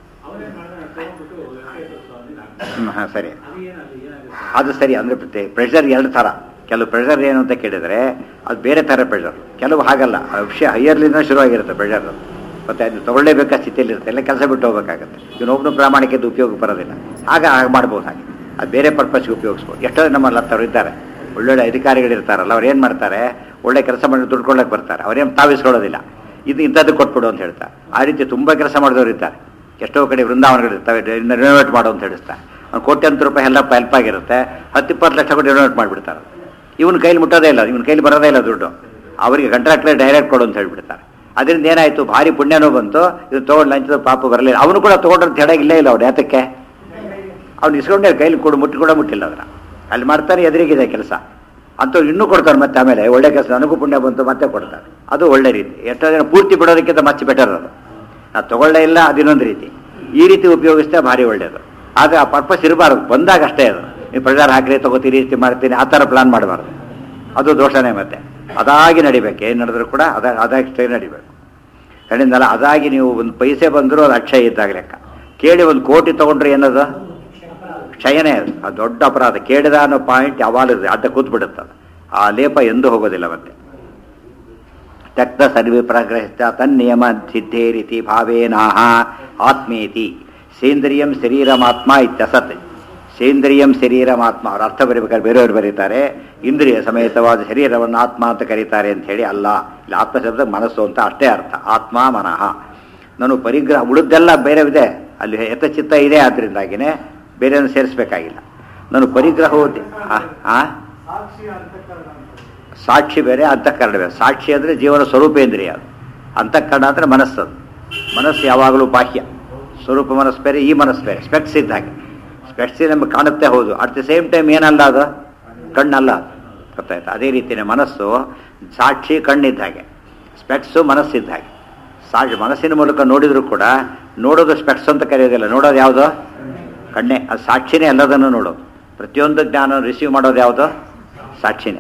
ಹ್ಮ್, ಹಾಂ ಸರಿ ಅದು ಸರಿ ಅಂದರೆ ಪ್ರೆಷರ್ ಎರಡು ಥರ ಕೆಲವು ಪ್ರೆಷರ್ ಏನು ಅಂತ ಕೇಳಿದರೆ ಅದು ಬೇರೆ ಥರ ಪ್ರೆಷರ್ ಕೆಲವು ಹಾಗಲ್ಲ ಆ ವಿಷಯ ಹೈಯರ್ಲಿಂದ ಶುರುವಾಗಿರುತ್ತೆ ಪ್ರೆಷರ್ ಮತ್ತೆ ಅದು ತಗೊಳ್ಳೇಬೇಕಾದ ಸ್ಥಿತಿಯಲ್ಲಿ ಇರುತ್ತೆ ಎಲ್ಲ ಕೆಲಸ ಬಿಟ್ಟು ಹೋಗ್ಬೇಕಾಗುತ್ತೆ ಇವನೊಬ್ಬನು ಪ್ರಾಮಾಣಿಕತೆ ಉಪಯೋಗ ಬರೋದಿಲ್ಲ ಆಗ ಹಾಗೆ ಮಾಡ್ಬೋದು ಹಾಗೆ ಅದು ಬೇರೆ ಪರ್ಪಸ್ಗೆ ಉಪಯೋಗಿಸ್ಬೋದು ಎಷ್ಟೋ ನಮ್ಮ ಲತ್ತವ್ರು ಇದ್ದಾರೆ ಒಳ್ಳೊಳ್ಳೆ ಅಧಿಕಾರಿಗಳು ಇರ್ತಾರಲ್ಲ ಅವ್ರು ಏನು ಮಾಡ್ತಾರೆ ಒಳ್ಳೆ ಕೆಲಸ ಮಾಡಿ ದುಡ್ಡು ಕೊಡೋಕೆ ಬರ್ತಾರೆ ಅವ್ರೇನು ತಾವಿಸ್ಕೊಳ್ಳೋದಿಲ್ಲ ಇದು ಇಂಥದ್ದು ಕೊಟ್ಬಿಡು ಅಂತ ಹೇಳ್ತಾರೆ ಆ ರೀತಿ ತುಂಬ ಕೆಲಸ ಮಾಡಿದವರು ಇದ್ದಾರೆ ಎಷ್ಟೋ ಕಡೆ ವೃಂದಾವನಗಳು ಇರ್ತವೆ ರಿನೋವೇಟ್ ಮಾಡು ಅಂತ ಹೇಳಿಸ್ತಾರೆ ಅವ್ನು ಕೋಟ್ಯಂತರ ರೂಪಾಯಿ ಎಲ್ಲ ಹೆಲ್ಪ್ ಆಗಿರುತ್ತೆ ಹತ್ತು ಇಪ್ಪತ್ತು ಲಕ್ಷ ಕೊಟ್ಟು ರಿನೋವೇಟ್ ಮಾಡಿಬಿಡ್ತಾರೆ ಇವನ ಕೈಲಿ ಮುಟ್ಟೋದೇ ಇಲ್ಲ ಇವನ ಕೈಲಿ ಬರೋದೇ ಇಲ್ಲ ದುಡ್ಡು ಅವರಿಗೆ ಕಾಂಟ್ರಾಕ್ಟ್ಲೇ ಡೈರೆಕ್ಟ್ ಕೊಡು ಅಂತ ಹೇಳ್ಬಿಡ್ತಾರೆ ಅದರಿಂದ ಏನಾಯಿತು ಭಾರಿ ಪುಣ್ಯನೂ ಬಂತು ಇದು ತೊಗೊಂಡು ಲಂಚದ ಪಾಪ ಬರಲಿಲ್ಲ ಅವನು ಕೂಡ ತೊಗೊಂಡ್ರೆ ತೆಡಗಿಲ್ಲೇ ಇಲ್ಲ ಅವ್ನು ಯಾತಕ್ಕೆ ಅವ್ನು ಇಸ್ಕೊಂಡೇ ಕೈಲಿ ಕೊಡು ಮುಟ್ಟಿ ಕೂಡ ಮುಟ್ಟಿಲ್ಲ ಅದನ್ನ ಅಲ್ಲಿ ಮಾಡ್ತಾರೆ ಎದುರಿಗಿದೆ ಕೆಲಸ ಅಂಥವ್ರು ಇನ್ನೂ ಕೊಡ್ತಾರೆ ಮತ್ತೆ ಆಮೇಲೆ ಒಳ್ಳೆ ಕೆಲಸ ನನಗೂ ಪುಣ್ಯ ಬಂತು ಮತ್ತೆ ಕೊಡ್ತಾರೆ ಅದು ಒಳ್ಳೆ ರೀತಿ ಎಷ್ಟೋ ಜನ ಪೂರ್ತಿ ಬಿಡೋದಕ್ಕಿಂತ ಮಚ್ಚ ಬೆಟರ್ ಅದು ನಾವು ತಗೊಳ್ಳೇ ಇಲ್ಲ ಅದಿನ್ನೊಂದು ರೀತಿ ಈ ರೀತಿ ಉಪಯೋಗಿಸಿದ್ರೆ ಭಾರಿ ಒಳ್ಳೆಯದು ಆದರೆ ಆ ಪರ್ಪಸ್ ಇರಬಾರ್ದು ಬಂದಾಗ ಅಷ್ಟೇ ಅದು ನೀವು ಪ್ರಚಾರ ಹಾಕ್ರಿ ತಗೋತೀರಿ ಈ ರೀತಿ ಮಾಡ್ತೀನಿ ಆ ಥರ ಪ್ಲಾನ್ ಮಾಡಬಾರ್ದು ಅದು ದೋಷನೇ ಮತ್ತೆ ಅದಾಗಿ ನಡಿಬೇಕು ಏನು ನಡೆದ್ರು ಕೂಡ ಅದ ಅದಷ್ಟೇ ನಡಿಬೇಕು ಕಡೆಯಿಂದಲ್ಲ ಅದಾಗಿ ನೀವು ಒಂದು ಪೈಸೆ ಬಂದರೂ ಅದು ಅಕ್ಷಯ ಇದ್ದಾಗ ಲೆಕ್ಕ ಕೇಳಿ ಒಂದು ಕೋಟಿ ತಗೊಂಡ್ರೆ ಏನದು ಕ್ಷಯನೇ ಅದು ಅದು ದೊಡ್ಡ ಅಪರಾಧ ಕೇಳಿದ ಅನ್ನೋ ಪಾಯಿಂಟ್ ಯಾವಾಗಲೂ ಅಡ್ಡ ಕೂತ್ಬಿಡುತ್ತೆ ಅದು ಆ ಲೇಪ ಎಂದೂ ಹೋಗೋದಿಲ್ಲ ಮತ್ತೆ ತ್ಯಕ್ತ ಸರ್ವೇ ಪ್ರಗ್ರಹಿತ ತನ್ನಿಯಮ ಸಿದ್ಧೇ ರೀತಿ ಭಾವೇನಾಹ ಆತ್ಮೇತಿ ಸೇಂದ್ರಿಯಂ ಶರೀರಮಾತ್ಮ ಇತ್ಯಸತ್ ಸೇಂದ್ರಿಯಂ ಶರೀರಮಾತ್ಮ ಅವ್ರ ಅರ್ಥ ಬರೀಬೇಕಾದ್ರೆ ಬೇರೆಯವರು ಬರೀತಾರೆ ಇಂದ್ರಿಯ ಸಮೇತವಾದ ಶರೀರವನ್ನು ಆತ್ಮ ಅಂತ ಕರೀತಾರೆ ಅಂತ ಹೇಳಿ ಅಲ್ಲ ಇಲ್ಲಿ ಆತ್ಮ ಶಬ್ದ ಮನಸ್ಸು ಅಂತ ಅಷ್ಟೇ ಅರ್ಥ ಆತ್ಮ ಮನಃ ನಾನು ಪರಿಗ್ರಹ ಉಳಿದೆಲ್ಲ ಬೇರೆ ಇದೆ ಅಲ್ಲಿ ಯಥಚಿತ್ತ ಇದೆ ಆದ್ರಿಂದಾಗಿನೇ ಬೇರೆಯನ್ನು ಸೇರಿಸ್ಬೇಕಾಗಿಲ್ಲ ನಾನು ಪರಿಗ್ರಹವು ಆ ಆ? ಸಾಕ್ಷಿ ಬೇರೆ ಅಂತಃಕರಣ ಬೇರೆ ಸಾಕ್ಷಿ ಅಂದರೆ ಜೀವನ ಸ್ವರೂಪೇಂದ್ರಿಯ ಅದು ಅಂತಃಕರಣ ಅಂದರೆ ಮನಸ್ಸದು ಮನಸ್ಸು ಯಾವಾಗಲೂ ಬಾಹ್ಯ ಸ್ವರೂಪ ಮನಸ್ಸು ಬೇರೆ ಈ ಮನಸ್ಸು ಬೇರೆ ಸ್ಪೆಕ್ಸ್ ಇದ್ದ ಹಾಗೆ ಸ್ಪೆಕ್ಸ್ ನಮಗೆ ಕಾಣುತ್ತೆ ಹೌದು ಅಟ್ ದಿ ಸೇಮ್ ಟೈಮ್ ಏನಲ್ಲ ಅದು ಕಣ್ಣಲ್ಲ ಅದು ಗೊತ್ತಾಯ್ತು ಅದೇ ರೀತಿಯೇ ಮನಸ್ಸು ಸಾಕ್ಷಿ ಕಣ್ಣಿದ್ದ ಹಾಗೆ ಸ್ಪೆಕ್ಸು ಮನಸ್ಸಿದ್ದ ಹಾಗೆ ಸಾಕ್ಷಿ ಮನಸ್ಸಿನ ಮೂಲಕ ನೋಡಿದರೂ ಕೂಡ ನೋಡೋದು ಸ್ಪೆಕ್ಸ್ ಅಂತ ಕರೆಯೋದಿಲ್ಲ ನೋಡೋದು ಯಾವುದು ಕಣ್ಣೆ ಅದು ಸಾಕ್ಷಿನೇ ಎಲ್ಲದನ್ನು ನೋಡೋದು ಪ್ರತಿಯೊಂದು ಜ್ಞಾನ ರಿಸೀವ್ ಮಾಡೋದು ಯಾವುದು ಸಾಕ್ಷಿನೇ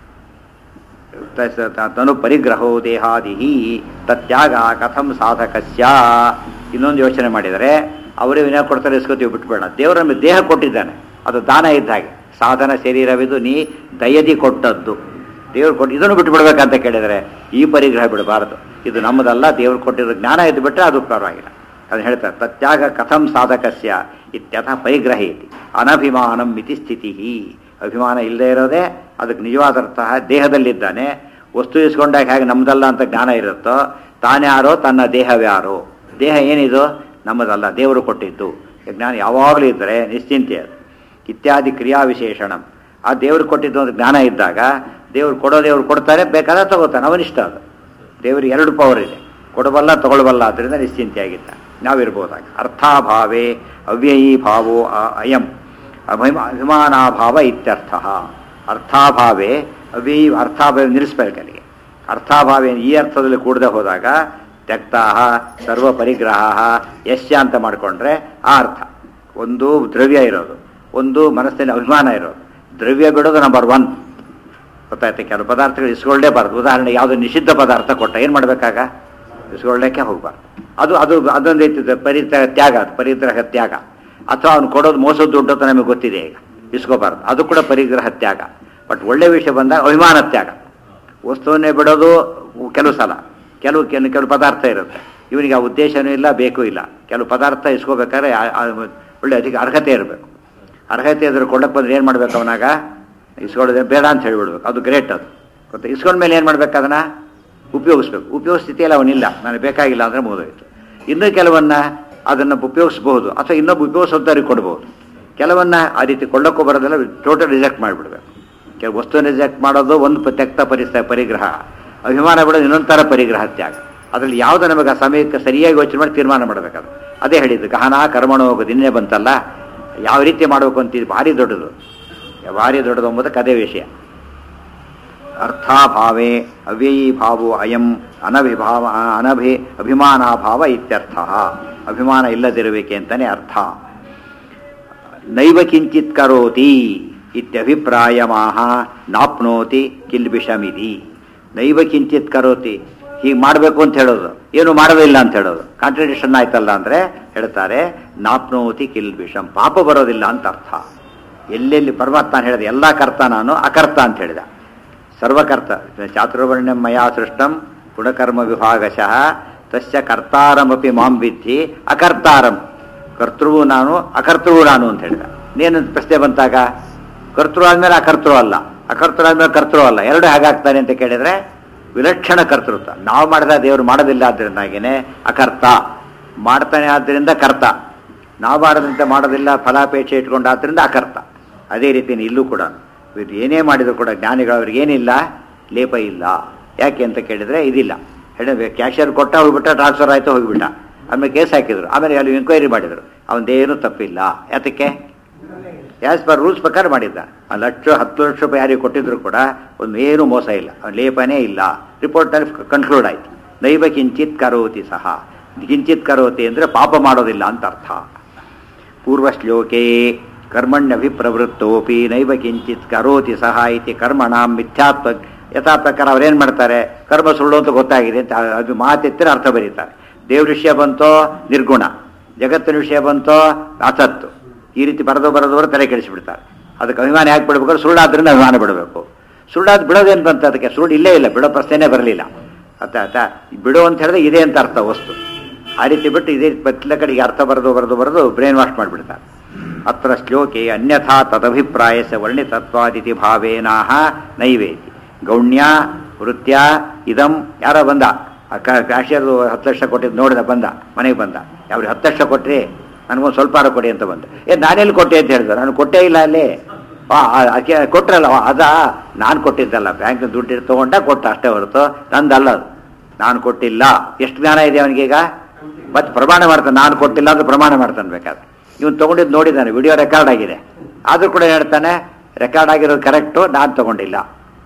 ತನು ಪರಿಗ್ರಹೋ ದೇಹಾದಿ ತತ್ಯಾಗ ಕಥಂ ಸಾಧಕಸ್ಯ ಇನ್ನೊಂದು ಯೋಚನೆ ಮಾಡಿದರೆ ಅವರೇ ವಿನಯ ಕೊಡ್ತಾರೆ ಇಸ್ಕೋತೀವಿ ಬಿಟ್ಬೇಡ ದೇವರು ನಮಗೆ ದೇಹ ಕೊಟ್ಟಿದ್ದಾನೆ ಅದು ದಾನ ಇದ್ದ ಹಾಗೆ ಸಾಧನ ಶರೀರವಿದು ನೀ ದಯದಿ ಕೊಟ್ಟದ್ದು ದೇವ್ರು ಕೊಟ್ಟು ಇದನ್ನು ಬಿಟ್ಬಿಡ್ಬೇಕಂತ ಕೇಳಿದರೆ ಈ ಪರಿಗ್ರಹ ಬಿಡಬಾರದು ಇದು ನಮ್ಮದಲ್ಲ ದೇವ್ರು ಕೊಟ್ಟಿರೋ ಜ್ಞಾನ ಇದ್ದು ಬಿಟ್ಟರೆ ಅದು ಪರವಾಗಿಲ್ಲ ಅದನ್ನು ಹೇಳ್ತಾರೆ ತತ್ಯಾಗ ಕಥಂ ಸಾಧಕಸ್ಯ ಇತ್ಯಥ ಪರಿಗ್ರಹ ಇತಿ ಅನಭಿಮಾನಂ ಮಿತಿ ಸ್ಥಿತಿ ಅಭಿಮಾನ ಇಲ್ಲದೆ ಇರೋದೇ ಅದಕ್ಕೆ ನಿಜವಾದಂತಹ ದೇಹದಲ್ಲಿದ್ದಾನೆ ವಸ್ತು ಇಸ್ಕೊಂಡಾಗ ಹೇಗೆ ನಮ್ಮದಲ್ಲ ಅಂತ ಜ್ಞಾನ ಇರುತ್ತೋ ತಾನ್ಯಾರೋ ತನ್ನ ದೇಹವ್ಯಾರೋ ದೇಹ ಏನಿದು ನಮ್ಮದಲ್ಲ ದೇವರು ಕೊಟ್ಟಿದ್ದು ಈ ಜ್ಞಾನ ಯಾವಾಗಲೂ ಇದ್ದರೆ ನಿಶ್ಚಿಂತೆ ಅದು ಇತ್ಯಾದಿ ಕ್ರಿಯಾ ವಿಶೇಷಣಂ ಆ ದೇವರು ಕೊಟ್ಟಿದ್ದು ಒಂದು ಜ್ಞಾನ ಇದ್ದಾಗ ದೇವ್ರು ಕೊಡೋ ದೇವ್ರು ಕೊಡ್ತಾರೆ ಬೇಕಾದ್ರೆ ತಗೋತಾನೆ ಅವನಿಷ್ಟ ಅದು ದೇವರಿಗೆ ಎರಡು ಪವರ್ ಇದೆ ಕೊಡಬಲ್ಲ ತಗೊಳ್ಬಲ್ಲ ಆದ್ದರಿಂದ ನಿಶ್ಚಿಂತೆಯಾಗಿದ್ದ ನಾವಿರ್ಬೋದಾಗ ಅರ್ಥಾಭಾವೇ ಅವ್ಯಯೀ ಭಾವೋ ಅ- ಅಯಂ ಅಭಿಮ ಅಭಿಮಾನಾಭಾವ ಇತ್ಯರ್ಥ ಅರ್ಥಾಭಾವೇ ಅವ್ಯಯೀ ಅರ್ಥಾಭಾವ ನಿಲ್ಲಿಸ್ಬೇಕು ಅಲ್ಲಿಗೆ ಅರ್ಥಾಭಾವೇ ಈ ಅರ್ಥದಲ್ಲಿ ಕೂಡದೆ ಹೋದಾಗ ತ್ಯಕ್ತಾಹ ಸರ್ವ ಪರಿಗ್ರಹ ಯಶ್ಯ ಅಂತ ಮಾಡಿಕೊಂಡ್ರೆ ಆ ಅರ್ಥ ಒಂದು ದ್ರವ್ಯ ಇರೋದು ಒಂದು ಮನಸ್ಸಿನ ಅಭಿಮಾನ ಇರೋದು ದ್ರವ್ಯ ಬಿಡೋದು ನಂಬರ್ ಒನ್ ಗೊತ್ತಾಯ್ತು ಕೆಲವು ಪದಾರ್ಥಗಳು ಇಸ್ಕೊಳ್ಳೇಬಾರ್ದು ಉದಾಹರಣೆ ಯಾವುದೋ ನಿಷಿದ್ಧ ಪದಾರ್ಥ ಕೊಟ್ಟ ಏನು ಮಾಡಬೇಕಾಗ ಇಸ್ಕೊಳ್ಳೋಕ್ಕೆ ಹೋಗ್ಬಾರ್ದು ಅದು ಅದು ಅದೊಂದು ರೀತಿ ಪರಿತ್ಯಾಗ ತ್ಯಾಗ ಅದು ಪರಿಗ್ರಹ ತ್ಯಾಗ ಅಥವಾ ಅವ್ನು ಕೊಡೋದು ಮೋಸದ ದುಡ್ಡು ಅಂತ ನಮಗೆ ಗೊತ್ತಿದೆ ಈಗ ಇಸ್ಕೋಬಾರ್ದು ಅದು ಕೂಡ ಪರಿಗ್ರಹ ತ್ಯಾಗ ಬಟ್ ಒಳ್ಳೆ ವಿಷಯ ಬಂದಾಗ ಅಭಿಮಾನ ತ್ಯಾಗ ವಸ್ತುವನ್ನೇ ಬಿಡೋದು ಕೆಲವು ಸಲ ಕೆಲವು ಕೆಲವು ಕೆಲವು ಪದಾರ್ಥ ಇರುತ್ತೆ ಇವನಿಗೆ ಆ ಉದ್ದೇಶನೂ ಇಲ್ಲ ಬೇಕು ಇಲ್ಲ ಕೆಲವು ಪದಾರ್ಥ ಇಸ್ಕೋಬೇಕಾದ್ರೆ ಆ- ಆ ಒಳ್ಳೆ ಅದಕ್ಕೆ ಅರ್ಹತೆ ಇರಬೇಕು ಅರ್ಹತೆ ಇದ್ರೆ ಕೊಡಕ್ಕೆ ಬಂದ್ರೆ ಏನು ಮಾಡ್ಬೇಕು ಅವನಾಗ ಇಸ್ಕೊಳ್ಳೋದೇ ಬೇಡ ಅಂತ ಹೇಳ್ಬಿಡ್ಬೇಕು ಅದು ಗ್ರೇಟ್ ಅದು ಗೊತ್ತಾ ಇಸ್ಕೊಂಡ ಮೇಲೆ ಏನು ಮಾಡ್ಬೇಕು ಅದನ್ನ ಉಪಯೋಗಿಸ್ಬೇಕು ಉಪಯೋಗ ಸ್ಥಿತಿಯಲ್ಲಿ ಅವನಿಲ್ಲ ನನಗೆ ಬೇಕಾಗಿಲ್ಲ ಅಂದರೆ ಮುಗಿದೋಯ್ತು ಇನ್ನೂ ಕೆಲವನ್ನ ಅದನ್ನು ಉಪಯೋಗಿಸ್ಬೋದು ಅಥವಾ ಇನ್ನೊಬ್ಬ ಉಪಯೋಗಿಸೋದವ್ರಿಗೆ ಕೊಡ್ಬೋದು ಕೆಲವನ್ನ ಆ ರೀತಿ ಕೊಳ್ಳಕ್ಕೂ ಬರೋದೆಲ್ಲ ಟೋಟಲ್ ರಿಜೆಕ್ಟ್ ಮಾಡಿಬಿಡ್ಬೇಕು ಕೆಲವು ವಸ್ತು ರಿಜೆಕ್ಟ್ ಮಾಡೋದು ಒಂದು ಪ- ತ್ಯಕ್ತ ಪರಿಸ ಪರಿಗ್ರಹ ಅಭಿಮಾನ ಬಿಡೋದು ಇನ್ನೊಂದು ಥರ ಪರಿಗ್ರಹ ತ್ಯಾಗ ಅದರಲ್ಲಿ ಯಾವುದು ನಮಗೆ ಆ ಸಮಯಕ್ಕೆ ಸರಿಯಾಗಿ ಯೋಚನೆ ಮಾಡಿ ತೀರ್ಮಾನ ಮಾಡಬೇಕದು ಅದೇ ಹೇಳಿದ್ದು ಗಹನ ಕರ್ಮಣ ಹೋಗೋದು ಇನ್ನೇ ಬಂತಲ್ಲ ಯಾವ ರೀತಿ ಮಾಡಬೇಕು ಅಂತ ಇದು ಭಾರಿ ದೊಡ್ಡದು ಭಾರಿ ದೊಡ್ಡದು ಎಂಬುದಕ್ಕೆ ಅದೇ ವಿಷಯ ಅರ್ಥಾಭಾವೇ ಅವ್ಯಯೀ ಭಾವೋ ಅಯಂ ಅನಭಿಭಾವ ಅನಭಿ ಅಭಿಮಾನಾಭಾವ ಇತ್ಯರ್ಥ ಅಭಿಮಾನ ಇಲ್ಲದಿರುವಿಕೆ ಅಂತಲೇ ಅರ್ಥ ನೈವ ಕಿಂಚಿತ್ ಕರೋತಿ ಇತ್ಯಭಿಪ್ರಾಯಮಾಹ ನಾಪ್ನೋತಿ ಕಿಲ್ಬಿಷಮಿತಿ ನೈವ ಕಿಂಚಿತ್ ಕರೋತಿ ಹೀಗೆ ಮಾಡಬೇಕು ಅಂತ ಹೇಳೋದು ಏನು ಮಾಡೋದಿಲ್ಲ ಅಂತ ಹೇಳೋದು ಕಾಂಟ್ರಡಿಕ್ಷನ್ ಆಯ್ತಲ್ಲ ಅಂದ್ರೆ ಹೇಳ್ತಾರೆ ನಾಪ್ನೋತಿ ಕಿಲ್ ವಿಷಂ ಪಾಪ ಬರೋದಿಲ್ಲ ಅಂತ ಅರ್ಥ ಎಲ್ಲೆಲ್ಲಿ ಪರಮಾತ್ಮ ಹೇಳಿದ ಎಲ್ಲ ಕರ್ತ ನಾನು ಅಕರ್ತ ಅಂತ ಹೇಳಿದ ಸರ್ವಕರ್ತ ಚಾತುರ್ವರ್ಣ್ಯಂ ಮಯಾ ಸೃಷ್ಟಂ ಗುಣಕರ್ಮ ವಿಭಾಗಶಃ ತಸ್ಯ ಕರ್ತಾರಮಪಿ ಮಾಂ ವಿದ್ಧಿ ಅಕರ್ತಾರಂ ಕರ್ತೃವು ನಾನು ಅಕರ್ತೃವು ನಾನು ಅಂತ ಹೇಳಿದ ನೀನು ಪ್ರಶ್ನೆ ಬಂತಾಗ ಕರ್ತೃ ಆದ್ಮೇಲೆ ಅಕರ್ತೃ ಅಲ್ಲ ಅಕರ್ತೃ ಆದ್ಮೇಲೆ ಕರ್ತೃ ಅಲ್ಲ ಎರಡು ಹೇಗಾಗ್ತಾನೆ ಅಂತ ಕೇಳಿದ್ರೆ ವಿಲಕ್ಷಣ ಕರ್ತೃತ್ವ ನಾವು ಮಾಡಿದ ದೇವರು ಮಾಡೋದಿಲ್ಲ ಆದ್ದರಿಂದಾಗೇನೆ ಅಕರ್ತ ಮಾಡ್ತಾನೆ ಆದ್ದರಿಂದ ಕರ್ತ ನಾವು ಮಾಡದಂತೆ ಮಾಡೋದಿಲ್ಲ ಫಲಾಪೇಕ್ಷೆ ಇಟ್ಕೊಂಡಾದ್ರಿಂದ ಅಕರ್ತ ಅದೇ ರೀತಿ ಇಲ್ಲೂ ಕೂಡ ಇವ್ರು ಏನೇ ಮಾಡಿದ್ರು ಕೂಡ ಜ್ಞಾನಿಗಳವ್ರಿಗೆ ಏನಿಲ್ಲ ಲೇಪ ಇಲ್ಲ ಯಾಕೆ ಅಂತ ಕೇಳಿದ್ರೆ ಇದಿಲ್ಲ ಹೇಳಿದ್ರೆ ಕ್ಯಾಶಿಯರ್ ಕೊಟ್ಟ ಹೋಗ್ಬಿಟ್ಟ ಟ್ರಾನ್ಸ್ಫರ್ ಆಯ್ತು ಹೋಗ್ಬಿಟ್ಟ ಆಮೇಲೆ ಕೇಸ್ ಹಾಕಿದ್ರು ಆಮೇಲೆ ಅಲ್ಲಿ ಎಂಕ್ವೈರಿ ಮಾಡಿದ್ರು ಅವನದೇನು ತಪ್ಪಿಲ್ಲ ಯಾತಕ್ಕೆ ಆಸ್ ಪರ್ ರೂಲ್ಸ್ ಪ್ರಕಾರ ಮಾಡಿದ್ದ ಆ ಲಕ್ಷ ಹತ್ತು ಲಕ್ಷ ರೂಪಾಯಿ ಯಾರಿಗೆ ಕೊಟ್ಟಿದ್ರು ಕೂಡ ಒಂದು ಏನು ಮೋಸ ಇಲ್ಲ ಅವ್ನ ಲೇಪನೇ ಇಲ್ಲ ರಿಪೋರ್ಟಲ್ಲಿ ಕನ್ಕ್ಲೂಡ್ ಆಯ್ತು ನೈವ ಕಿಂಚಿತ್ ಕರೋತಿ ಸಹ ಕಿಂಚಿತ್ ಕರೋತಿ ಅಂದರೆ ಪಾಪ ಮಾಡೋದಿಲ್ಲ ಅಂತ ಅರ್ಥ ಪೂರ್ವಶ್ಲೋಕೆ ಕರ್ಮಣ್ಯಭಿಪ್ರವೃತ್ತೋಪಿ ನೈವ ಕಿಂಚಿತ್ ಕರೋತಿ ಸಹ ಇತಿ ಕರ್ಮಣಾಂ ಮಿಥ್ಯಾತ್ವ ಯಥಾ ಪ್ರಕಾರ ಅವ್ರೇನು ಮಾಡ್ತಾರೆ ಕರ್ಮ ಸುಳ್ಳು ಅಂತ ಗೊತ್ತಾಗಿದೆ ಅಂತ ಅದು ಮಾತೆತ್ತಿರ ಅರ್ಥ ಬರೀತಾರೆ ದೇವ್ರ ವಿಷಯ ಬಂತೋ ನಿರ್ಗುಣ ಜಗತ್ತಿನ ವಿಷಯ ಬಂತೋ ಅಸತ್ತು ಈ ರೀತಿ ಬರೆದು ಬರೆದವರು ತಲೆ ಕೆಡಿಸಿಬಿಡ್ತಾರೆ ಅದಕ್ಕೆ ಅಭಿಮಾನ ಯಾಕೆ ಬಿಡಬೇಕು ಸುಳ್ಳಾದ್ರಿಂದ ಅಭಿಮಾನ ಬಿಡಬೇಕು ಸುಳ್ಳಾದ್ ಬಿಡೋದೇನು ಬಂತ ಅದಕ್ಕೆ ಸುಳ್ಳು ಇಲ್ಲೇ ಇಲ್ಲ ಬಿಡೋ ಪ್ರಶ್ನೆನೇ ಬರಲಿಲ್ಲ ಅರ್ಥ ಆಯ್ತಾ ಬಿಡು ಅಂತ ಹೇಳಿದ್ರೆ ಇದೆ ಅಂತ ಅರ್ಥ ವಸ್ತು ಆ ರೀತಿ ಬಿಟ್ಟು ಇದೇ ಬತ್ತಲ ಕಡೆಗೆ ಅರ್ಥ ಬರೆದು ಬರೆದು ಬರೆದು ಬ್ರೈನ್ ವಾಶ್ ಮಾಡಿಬಿಡ್ತಾರೆ ಅತ್ರ ಶ್ಲೋಕೆ ಅನ್ಯಥಾ ತದಭಿಪ್ರಾಯಸ ವರ್ಣಿತತ್ವಾದಿತಿ ಭಾವೇನಾಹ ನೈವೇತಿ ಗೌಣ್ಯ ವೃತ್ಯ ಇದಂ ಯಾರ ಬಂದ ಕ್ಯಾಶಿಯರ್ ಹತ್ತು ಲಕ್ಷ ಕೊಟ್ಟಿದ್ದು ನೋಡಿದ ಬಂದ ಮನೆಗೆ ಬಂದ ಅವ್ರಿಗೆ ಹತ್ತು ಲಕ್ಷ ಕೊಟ್ರಿ ನನಗೊಂದು ಸ್ವಲ್ಪ ಆರ ಕೊಡಿ ಅಂತ ಬಂದ ಏ ನಾನೆಲ್ಲಿ ಕೊಟ್ಟೆ ಅಂತ ಹೇಳಿದ್ರು ನಾನು ಕೊಟ್ಟೇ ಇಲ್ಲ ಅಲ್ಲಿ ಆ, ಆ, ಆಕೆ ಕೊಟ್ರಲ್ಲ ಆ, ಅದಾ ನಾನು ಕೊಟ್ಟಿದ್ದಲ್ಲ ಬ್ಯಾಂಕ್ ದುಡ್ಡು ತಗೊಂಡ ಕೊಟ್ಟ ಅಷ್ಟೇ ಹೊರತು ನಂದಲ್ಲ ಅದು ನಾನು ಕೊಟ್ಟಿಲ್ಲ ಎಷ್ಟು ಜ್ಞಾನ ಇದೆ ಅವನಿಗೀಗ ಮತ್ತೆ ಪ್ರಮಾಣ ಮಾಡ್ತಾನೆ ನಾನು ಕೊಟ್ಟಿಲ್ಲ ಅಂತ ಪ್ರಮಾಣ ಮಾಡ್ತಾನೆ ಬೇಕಾದ್ರೆ ಇವನು ತಗೊಂಡಿದ್ದು ನೋಡಿದ್ದಾನೆ ವಿಡಿಯೋ ರೆಕಾರ್ಡ್ ಆಗಿದೆ ಆದರೂ ಕೂಡ ಏನ್ ಹೇಳ್ತಾನೆ ರೆಕಾರ್ಡ್ ಆಗಿರೋದು ಕರೆಕ್ಟು ನಾನು ತಗೊಂಡಿಲ್ಲ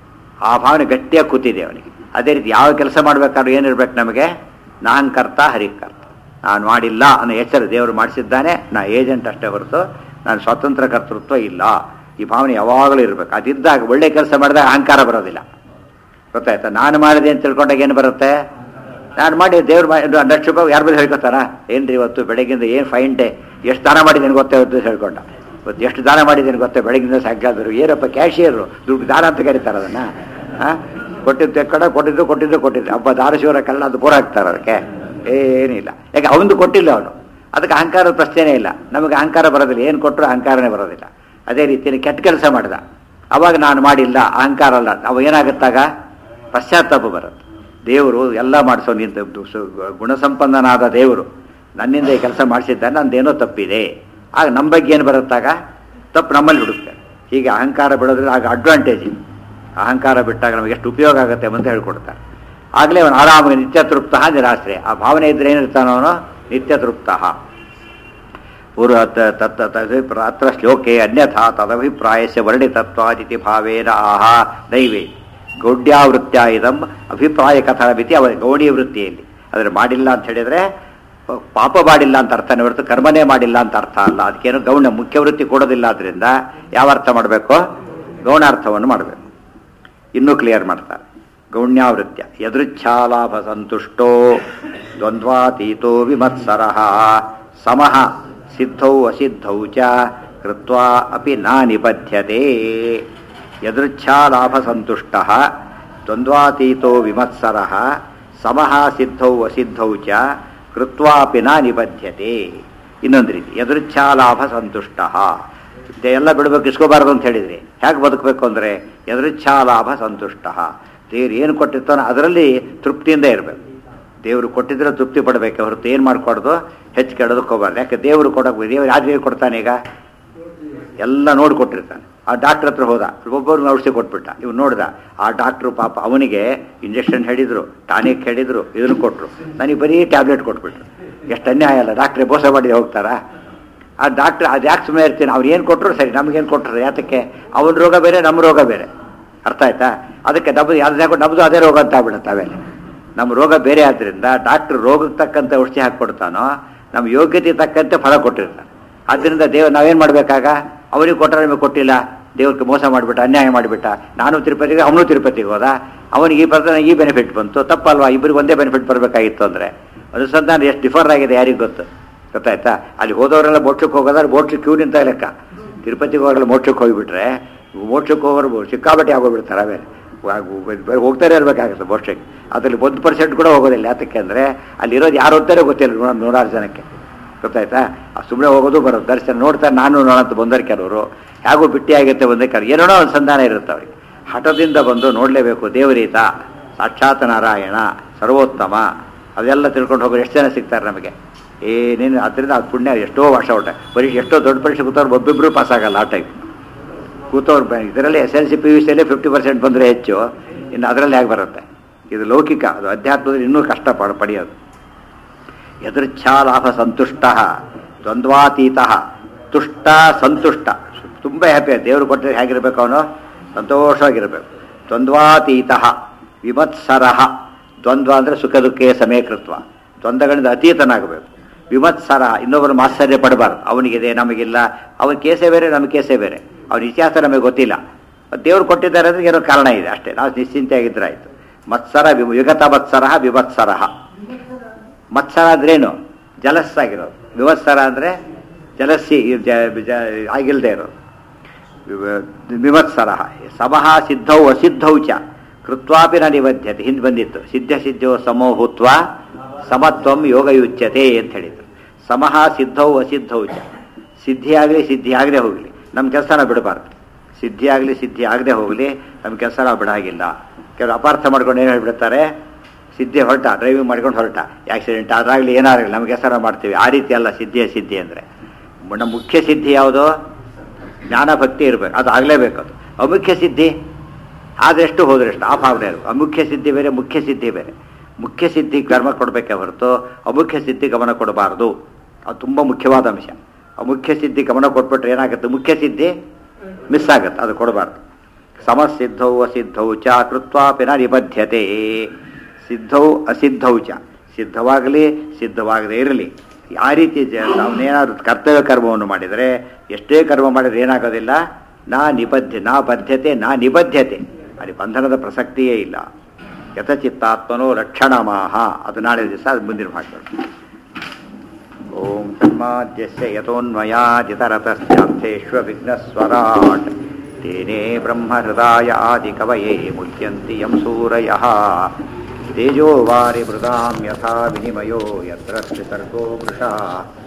ಆ ಭಾವನೆ ಗಟ್ಟಿಯಾಗಿ ಕೂತಿದೆ ಅವನಿಗೆ ಅದೇ ರೀತಿ ಯಾವ ಕೆಲಸ ಮಾಡಬೇಕಾದ್ರೂ ಏನಿರ್ಬೇಕು ನಮಗೆ ನಾನ್ ಕರ್ತ ಹರಿಕರ್ತ ನಾನು ಮಾಡಿಲ್ಲ ಅನ್ನೋ ಎಚ್ಚರ ದೇವರು ಮಾಡಿಸಿದ್ದಾನೆ ನಾ ಏಜೆಂಟ್ ಅಷ್ಟೇ ಹೊರತು ನಾನು ಸ್ವತಂತ್ರ ಕರ್ತೃತ್ವ ಇಲ್ಲ ಈ ಭಾವನೆ ಯಾವಾಗಲೂ ಇರಬೇಕು ಅದಿದ್ದಾಗ ಒಳ್ಳೆ ಕೆಲಸ ಮಾಡಿದಾಗ ಅಹಂಕಾರ ಬರೋದಿಲ್ಲ ಗೊತ್ತಾಯ್ತಾ ನಾನು ಮಾಡಿದೆ ಅಂತ ತಿಳ್ಕೊಂಡಾಗ ಏನು ಬರುತ್ತೆ ನಾನು ಮಾಡಿ ದೇವ್ರು ಮಾಡಿ ಲಕ್ಷ ರೂಪಾಯಿ ಯಾರು ಬಂದು ಹೇಳ್ಕೊತಾರ ಏನ್ರಿ ಇವತ್ತು ಬೆಳಗ್ಗಿಂದ ಏನು ಫೈನ್ ಡೇ ಎಷ್ಟು ದಾನ ಮಾಡಿದ್ದೇನೆ ಗೊತ್ತೇ ಇವತ್ತು ಹೇಳ್ಕೊಂಡ ಇವತ್ತು ಎಷ್ಟು ದಾನ ಮಾಡಿದ್ದೇನೆ ಗೊತ್ತೇ ಬೆಳಗಿಂದ ಸಾಯಂಕಾಲದವರು ಏನಪ್ಪ ಕ್ಯಾಶಿಯರು ದುಡ್ಡು ದಾನ ಅಂತ ಕರೀತಾರೆ ಅದನ್ನ ಆ? ಕೊಟ್ಟಿದ್ದು ತೆಕ್ಕೊಂಡ ಕೊಟ್ಟಿದ್ದು ಕೊಟ್ಟಿದ್ದು ಕೊಟ್ಟಿದ್ದು ಹಬ್ಬ ದಾರಶಿವರ ಕಲ್ಲ ಅದು ಪೂರ ಹಾಕ್ತಾರೆ ಅದಕ್ಕೆ ಏನಿಲ್ಲ ಯಾಕೆ ಅವನು ಕೊಟ್ಟಿಲ್ಲ ಅವನು ಅದಕ್ಕೆ ಅಹಂಕಾರದ ಪ್ರಶ್ನೆನೇ ಇಲ್ಲ ನಮಗೆ ಅಹಂಕಾರ ಬರೋದಿಲ್ಲ ಏನು ಕೊಟ್ಟರು ಅಹಂಕಾರನೇ ಬರೋದಿಲ್ಲ ಅದೇ ರೀತಿಯಲ್ಲಿ ಕೆಟ್ಟ ಕೆಲಸ ಮಾಡಿದ ಅವಾಗ ನಾನು ಮಾಡಿಲ್ಲ ಅಹಂಕಾರ ಅಲ್ಲ ಅವ ಏನಾಗುತ್ತಾಗ ಪಶ್ಚಾತ್ತಾಪ ಬರುತ್ತೆ ದೇವರು ಎಲ್ಲ ಮಾಡಿಸೋ ನಿಂತ ಗುಣಸಂಪನ್ನನಾದ ದೇವರು ನನ್ನಿಂದ ಈ ಕೆಲಸ ಮಾಡಿಸಿದ್ದಾನೆ ನಂದೇನೋ ತಪ್ಪಿದೆ ಆಗ ನಮ್ಮ ಬಗ್ಗೆ ಏನು ಬರುತ್ತಾಗ ತಪ್ಪು ನಮ್ಮಲ್ಲಿ ಬಿಡುತ್ತೆ ಹೀಗೆ ಅಹಂಕಾರ ಬಿಡೋದ್ರಿಂದ ಆಗ ಅಡ್ವಾಂಟೇಜ್ ಇದೆ ಅಹಂಕಾರ ಬಿಟ್ಟಾಗ ನಮಗೆ ಎಷ್ಟು ಉಪಯೋಗ ಆಗುತ್ತೆ ಅಂತ ಹೇಳ್ಕೊಡ್ತಾರೆ ಆಗಲೇ ಅವನು ಆರಾಮಾಗಿ ನಿತ್ಯ ತೃಪ್ತ ನಿರಾಶ್ರಯ ಆ ಭಾವನೆ ಇದ್ರೆ ಏನಿರ್ತಾನೋ ಅವನು ನಿತ್ಯ ತೃಪ್ತ ಪೂರ್ವ ತ- ತತ್ ತತ್- ಅತ್ರ ಶ್ಲೋಕೆ ಅನ್ಯಥಾ ತದಭಿಪ್ರಾಯಸ್ಯ ವರ್ಣಿತತ್ವಾದಿತಿ ಭಾವೇನ ಆಹ ದೈವೇ ಗೌಡ್ಯಾವೃತ್ಯ ಇದಂ ಅಭಿಪ್ರಾಯ ಕಥನಮಿತಿ ಅವರ ಗೌಡಿ ವೃತ್ತಿಯಲ್ಲಿ ಆದರೆ ಮಾಡಿಲ್ಲ ಅಂತ ಹೇಳಿದ್ರೆ ಪ- ಪಾಪ ಮಾಡಿಲ್ಲ ಅಂತ ಅರ್ಥನೇ ಹೊರತು ಕರ್ಮನೇ ಮಾಡಿಲ್ಲ ಅಂತ ಅರ್ಥ ಅಲ್ಲ ಅದಕ್ಕೇನು ಗೌಣ ಮುಖ್ಯ ವೃತ್ತಿ ಕೊಡೋದಿಲ್ಲ ಆದ್ರಿಂದ ಯಾವ ಅರ್ಥ ಮಾಡಬೇಕು ಗೌಣಾರ್ಥವನ್ನು ಮಾಡಬೇಕು ಇನ್ನೂ ಕ್ಲಿಯರ್ ಮಾಡ್ತಾರೆ ಗೌಣ್ಯಾವೃತ್ಯ ಯದೃಚ್ಛಾಲಾಭ ಸಂತುಷ್ಟೋ ದ್ವಂದ್ವಾತೀತೋ ವಿಮತ್ಸರ ಸಮಃ ಸಿದ್ಧೌ ಅಸಿದ್ಧೌ ಚ ಕೃತ್ವಾ ಅಪಿ ನ ನಿಬಧ್ಯತೆ ಯದೃಚ್ಛಾಲಾಭ ಸಂತುಷ್ಟ ದ್ವಂದ್ವಾತೀತೋ ವಿಮತ್ಸರ ಸಮಃ ಸಿದ್ಧೌ ಅಸಿದ್ಧೌ ಚ ಕೃತ್ವಾ ಅಪಿ ನ ನಿಬಧ್ಯತೆ ಇನ್ನೊಂದು ರೀತಿ ಯದೃಚ್ಛಾಲಾಭ ಸಂತುಷ್ಟ ಎಲ್ಲ ಬಿಡಬೇಕು ಇಸ್ಕೋಬಾರದು ಅಂತ ಹೇಳಿದ್ರಿ ಹೇಗೆ ಬದುಕಬೇಕು ಅಂದರೆ ಯದೃಚ್ಛಾಲಾಭ ಸಂತುಷ್ಟ ದೇವ್ರು ಏನು ಕೊಟ್ಟಿರ್ತಾನೋ ಅದರಲ್ಲಿ ತೃಪ್ತಿಯಿಂದ ಇರಬೇಕು ದೇವರು ಕೊಟ್ಟಿದ್ರೆ ತೃಪ್ತಿ ಪಡಬೇಕು ಹೊರತು ಏನು ಮಾಡ್ಕೊಡ್ದು ಹೆಚ್ಚು ಕೆಡೋದಕ್ಕೆ ಹೋಗ್ಬಾರ್ದು ಯಾಕೆ ದೇವರು ಕೊಡೋಕೆ ದೇವ್ರು ಯಾರು ದೇವ್ರು ಕೊಡ್ತಾನೆ ಈಗ ಎಲ್ಲ ನೋಡಿ ಕೊಟ್ಟಿರ್ತಾನೆ ಆ ಡಾಕ್ಟ್ರ್ ಹತ್ರ ಹೋದ ಒಬ್ಬೊಬ್ಬರು ಔಷಧಿ ಕೊಟ್ಬಿಟ್ಟ ಇವ್ ನೋಡ್ದ ಆ ಡಾಕ್ಟ್ರು ಪಾಪ ಅವನಿಗೆ ಇಂಜೆಕ್ಷನ್ ಹೇಳಿದ್ರು ಟಾನಿಕ್ ಹೇಳಿದ್ರು ಇದನ್ನು ಕೊಟ್ಟರು ನನಗೆ ಬರೀ ಟ್ಯಾಬ್ಲೆಟ್ ಕೊಟ್ಬಿಟ್ರು ಎಷ್ಟು ಅನ್ಯಾಯ ಅಲ್ಲ ಡಾಕ್ಟ್ರೇ ಮೋಸ ಮಾಡಿ ಹೋಗ್ತಾರಾ ಆ ಡಾಕ್ಟ್ರ್ ಅದು ಯಾಕೆ ಸುಮ್ಮನೆ ಇರ್ತೀನಿ ಅವ್ರು ಏನು ಕೊಟ್ಟರು ಸರಿ ನಮಗೇನು ಕೊಟ್ಟರು ಯಾತಕ್ಕೆ ಅವನ ರೋಗ ಬೇರೆ ನಮ್ಮ ರೋಗ ಬೇರೆ ಅರ್ಥ ಆಯ್ತಾ ಅದಕ್ಕೆ ನಮ್ಮದು ಯಾವ್ದು ನಮ್ಮದು ಅದೇ ರೋಗ ಅಂತ ಆಗ್ಬಿಡುತ್ತೆ ಆಮೇಲೆ ನಮ್ಮ ರೋಗ ಬೇರೆ ಆದ್ರಿಂದ ಡಾಕ್ಟ್ರ್ ರೋಗಕ್ಕೆ ತಕ್ಕಂತೆ ಔಷಧಿ ಹಾಕ್ಕೊಡ್ತಾನೋ ನಮ್ಮ ಯೋಗ್ಯತೆ ತಕ್ಕಂತೆ ಫಲ ಕೊಟ್ಟಿರ್ತಾನೆ ಆದ್ದರಿಂದ ದೇವ ನಾವೇನು ಮಾಡಬೇಕಾಗ ಅವನಿಗೆ ಕೊಟ್ಟರೆ ನಿಮಗೆ ಕೊಟ್ಟಿಲ್ಲ ದೇವ್ರಿಗೆ ಮೋಸ ಮಾಡಿಬಿಟ್ಟ ಅನ್ಯಾಯ ಮಾಡಿಬಿಟ್ಟ ನಾನು ತಿರುಪತಿಗೆ ಅವನು ತಿರುಪತಿಗೆ ಹೋದ ಅವನಿಗೆ ಈ ಪ್ರಧಾನ ಈ ಬೆನಿಫಿಟ್ ಬಂತು ತಪ್ಪಲ್ವಾ ಇಬ್ಬರಿಗೆ ಒಂದೇ ಬೆನಿಫಿಟ್ ಬರಬೇಕಾಗಿತ್ತು ಅಂದರೆ ಅನುಸಂಧಾನ ಎಷ್ಟು ಡಿಫರ್ ಆಗಿದೆ ಯಾರಿಗೆ ಗೊತ್ತು ಗೊತ್ತಾಯ್ತಾ ಅಲ್ಲಿ ಹೋದವರೆಲ್ಲ ಮೋಕ್ಷಕ್ಕೆ ಹೋಗೋದಾದ್ರೆ ಮೋಕ್ಷಕ್ಕೆ ಕ್ಯೂ ನಿಂತ ಲೆಕ್ಕ ತಿರುಪತಿಗೆ ಹೋಗಲ್ಲ ಮೋಕ್ಷಕ್ಕೆ ಹೋಗಿಬಿಟ್ರೆ ಮೋಕ್ಷಕ್ಕೆ ಹೋಗೋರು ಸಿಕ್ಕಾಬಟ್ಟೆ ಆಗೋಗ್ಬಿಡ್ತಾರೆ ಆಮೇಲೆ ವಾ- ಹೋಗ್ತಾನೆ ಇರಬೇಕಾಗುತ್ತೆ ಮೋಕ್ಷಕ್ಕೆ ಅದರಲ್ಲಿ ಒಂದು ಪರ್ಸೆಂಟ್ ಕೂಡ ಹೋಗೋದಿಲ್ಲ ಯಾತಕ್ಕೆ ಅಂದರೆ ಅಲ್ಲಿರೋದು ಯಾರು ಹೋಗ್ತಾರೆ ಗೊತ್ತಿಲ್ಲ ನೂರ- ನೂರಾರು ಜನಕ್ಕೆ ಗೊತ್ತಾಯ್ತಾ ಸುಮ್ಮನೆ ಹೋಗೋದು ಬರೋದು ದರ್ಶನ ನೋಡ್ತಾರೆ ನಾನು ನೋಡೋಣ ಅಂತ ಬಂದರೆ ಕೆಲವರು ಹೇಗೂ ಬಿಟ್ಟಿ ಆಗುತ್ತೆ ಒಂದೇ ಕೆಲವು ಏನೇನೋ ಒಂದು ಸಂಧಾನ ಇರುತ್ತೆ ಅವ್ರಿಗೆ ಹಠದಿಂದ ಬಂದು ನೋಡಲೇಬೇಕು ದೇವರೀತ ಸಾಕ್ಷಾತ್ ನಾರಾಯಣ ಸರ್ವೋತ್ತಮ ಅದೆಲ್ಲ ತಿಳ್ಕೊಂಡು ಹೋಗೋರು ಎಷ್ಟು ಜನ ಸಿಗ್ತಾರೆ ನಮಗೆ ಏನೇನು ಅದರಿಂದ ಅದು ಪುಣ್ಯ ಎಷ್ಟೋ ವರ್ಷ ಹೊಟ್ಟೆ ಬರೀ ಎಷ್ಟೋ ದೊಡ್ಡ ಪರೀಕ್ಷೆ ಕೂತವ್ರು ಒಬ್ಬೊಬ್ಬರು ಪಾಸ್ ಆಗಲ್ಲ ಆ ಟೈಪ್ ಕೂತವ್ರು ಬ- ಇದರಲ್ಲಿ S L C P U ಸಿಯಲ್ಲಿ ಫಿಫ್ಟಿ ಪರ್ಸೆಂಟ್ ಬಂದರೆ ಹೆಚ್ಚು ಇನ್ನು ಅದರಲ್ಲಿ ಹೇಗೆ ಬರುತ್ತೆ ಇದು ಲೌಕಿಕ ಅದು ಅಧ್ಯಾತ್ಮದಲ್ಲಿ ಇನ್ನೂ ಕಷ್ಟ ಪಡ ಪಡೆಯೋದು ಯದೃಚ್ಛಾ ಲಾಭ ಸಂತುಷ್ಟ ದ್ವಂದ್ವಾತೀತ ತುಷ್ಟ ಸಂತುಷ್ಟ ತುಂಬ ಹ್ಯಾಪಿ ದೇವರು ಕೊಟ್ಟರೆ ಹೇಗಿರ್ಬೇಕು ಅವನು ಸಂತೋಷವಾಗಿರಬೇಕು ದ್ವಂದ್ವಾತೀತ ವಿಮತ್ಸರ ದ್ವಂದ್ವ ಅಂದರೆ ಸುಖ ದುಃಖೇ ಸಮೀಕೃತ್ವ ದ್ವಂದ್ವಗಳಿಂದ ಅತೀತನಾಗಬೇಕು ವಿಮತ್ಸರ ಇನ್ನೊಬ್ಬರು ಮಾತ್ಸರ್ಯ ಪಡಬಾರ್ದು ಅವನಿಗಿದೆ ನಮಗಿಲ್ಲ ಅವನ ಕೇಸೇ ಬೇರೆ ನಮ್ಮ ಕೇಸೇ ಬೇರೆ ಅವನ ಇತಿಹಾಸ ನಮಗೆ ಗೊತ್ತಿಲ್ಲ ದೇವ್ರು ಕೊಟ್ಟಿದ್ದಾರೆ ಅಂದ್ರೆ ಏನೋ ಕಾರಣ ಇದೆ ಅಷ್ಟೇ ನಾವು ನಿಶ್ಚಿಂತೆಯಾಗಿದ್ರೆ ಆಯಿತು ಮತ್ಸರ ವಿಮ- ವಿಗತ ಮತ್ಸರ ವಿಮತ್ಸರ ಮತ್ಸರ ಅಂದ್ರೇನು ಜಲಸ್ ಆಗಿರೋದು ವಿವತ್ಸರ ಅಂದರೆ ಜಲಸ್ಸಿ ಜ- ಜ- ಆಗಿಲ್ಲದೆ ಇರೋದು ವಿವ- ವಿವತ್ಸರ ಸಮಃ ಸಿದ್ಧೌ ಅಸಿದ್ಧೌ ಚ ಕೃತ್ವಾಪಿ ನ ನಿಬದ್ಧತೆ ಹಿಂದೆ ಬಂದಿತ್ತು ಸಿದ್ಧ ಸಿದ್ಧೋ ಸಮೋ ಭೂತ್ವ ಸಮತ್ವಂ ಯೋಗಯುಚ್ಯತೆ ಅಂತ ಹೇಳಿದ್ರು ಸಮಃ ಸಿದ್ಧೌ ಅಸಿದ್ಧೌ ಚ ಸಿದ್ಧಿ ಆಗಲಿ ಸಿದ್ಧಿ ಆಗದೆ ಹೋಗಲಿ ನಮ್ಮ ಕೆಲಸ ನಾವು ಬಿಡಬಾರ್ದು ಸಿದ್ಧಿ ಆಗಲಿ ಸಿದ್ಧಿ ಆಗದೆ ಹೋಗಲಿ ನಮ್ಮ ಕೆಲಸ ನಾವು ಬಿಡಾಗಿಲ್ಲ ಕೆಲವು ಅಪಾರ್ಥ ಮಾಡ್ಕೊಂಡು ಏನು ಹೇಳ್ಬಿಡ್ತಾರೆ ಸಿದ್ಧಿ ಹೊರಟ ಡ್ರೈವಿಂಗ್ ಮಾಡ್ಕೊಂಡು ಹೊರಟ ಆಕ್ಸಿಡೆಂಟ್ ಅದಾಗಲಿ ಏನಾಗಲಿ ನಮಗೆ ಹೆಸರು ಮಾಡ್ತೀವಿ ಆ ರೀತಿ ಅಲ್ಲ ಸಿದ್ಧಿಯ ಸಿದ್ಧಿ ಅಂದರೆ ನಮ್ಮ ಮುಖ್ಯ ಸಿದ್ಧಿ ಯಾವುದು ಜ್ಞಾನ ಭಕ್ತಿ ಇರಬೇಕು ಅದು ಆಗಲೇಬೇಕು ಅದು ಅಮುಖ್ಯ ಸಿದ್ಧಿ ಆದಷ್ಟು ಹೋದ್ರೆಷ್ಟು ಆಫ್ ಆಗದೆ ಇರಬೇಕು ಅಮುಖ್ಯ ಸಿದ್ಧಿ ಬೇರೆ ಮುಖ್ಯ ಸಿದ್ಧಿ ಬೇರೆ ಮುಖ್ಯ ಸಿದ್ಧಿ ಕರ್ಮ ಕೊಡಬೇಕೆ ಹೊರತು ಅಮುಖ್ಯ ಸಿದ್ಧಿ ಗಮನ ಕೊಡಬಾರ್ದು ಅದು ತುಂಬ ಮುಖ್ಯವಾದ ಅಂಶ ಅಮುಖ್ಯ ಸಿದ್ಧಿ ಗಮನ ಕೊಟ್ಬಿಟ್ರೆ ಏನಾಗುತ್ತೆ ಮುಖ್ಯ ಸಿದ್ಧಿ ಮಿಸ್ ಆಗುತ್ತೆ ಅದು ಕೊಡಬಾರ್ದು ಸಮಸಿದ್ಧೌ ಅಸಿದ್ಧೌ ಚ ಕೃತ್ವಾಪಿ ನ ನಿಬದ್ಧತೆ ಸಿದ್ಧೌ ಅಸಿದ್ಧೌ ಚ ಸಿದ್ಧವಾಗಲಿ ಸಿದ್ಧವಾಗದೇ ಇರಲಿ ಆ ರೀತಿ ಜ ಅವನೇನಾದ್ರು ಕರ್ತವ್ಯ ಕರ್ಮವನ್ನು ಮಾಡಿದರೆ ಎಷ್ಟೇ ಕರ್ಮ ಮಾಡಿದ್ರೆ ಏನಾಗೋದಿಲ್ಲ ನಾ ನಿಬದ್ಧ ನಾ ಬದ್ಧತೆ ನಾ ನಿಬದ್ಧತೆ ಅಲ್ಲಿ ಬಂಧನದ ಪ್ರಸಕ್ತಿಯೇ ಇಲ್ಲ ಯಥಚಿತ್ತಾತ್ಮನೋ ರಕ್ಷಣಮಾಹ ಅದು ನಾಳೆ ದಿವಸ ಅದು ಮುಂದಿನ ಮಾಡ್ತಾರೆ ಓಂ ತನ್ಮಾದ್ಯಸ್ಯ ಯತೋನ್ಮಯಾಜಿತರತಶ್ಚಾರ್ಥೇष्वविघ्नस्वराट् तेने ब्रह्महृदाय आदिकवये मुह्यन्ति यं सूरयः तेजो वारिमृदां यथा विनिमयो यत्र स्थितर्गो वृषा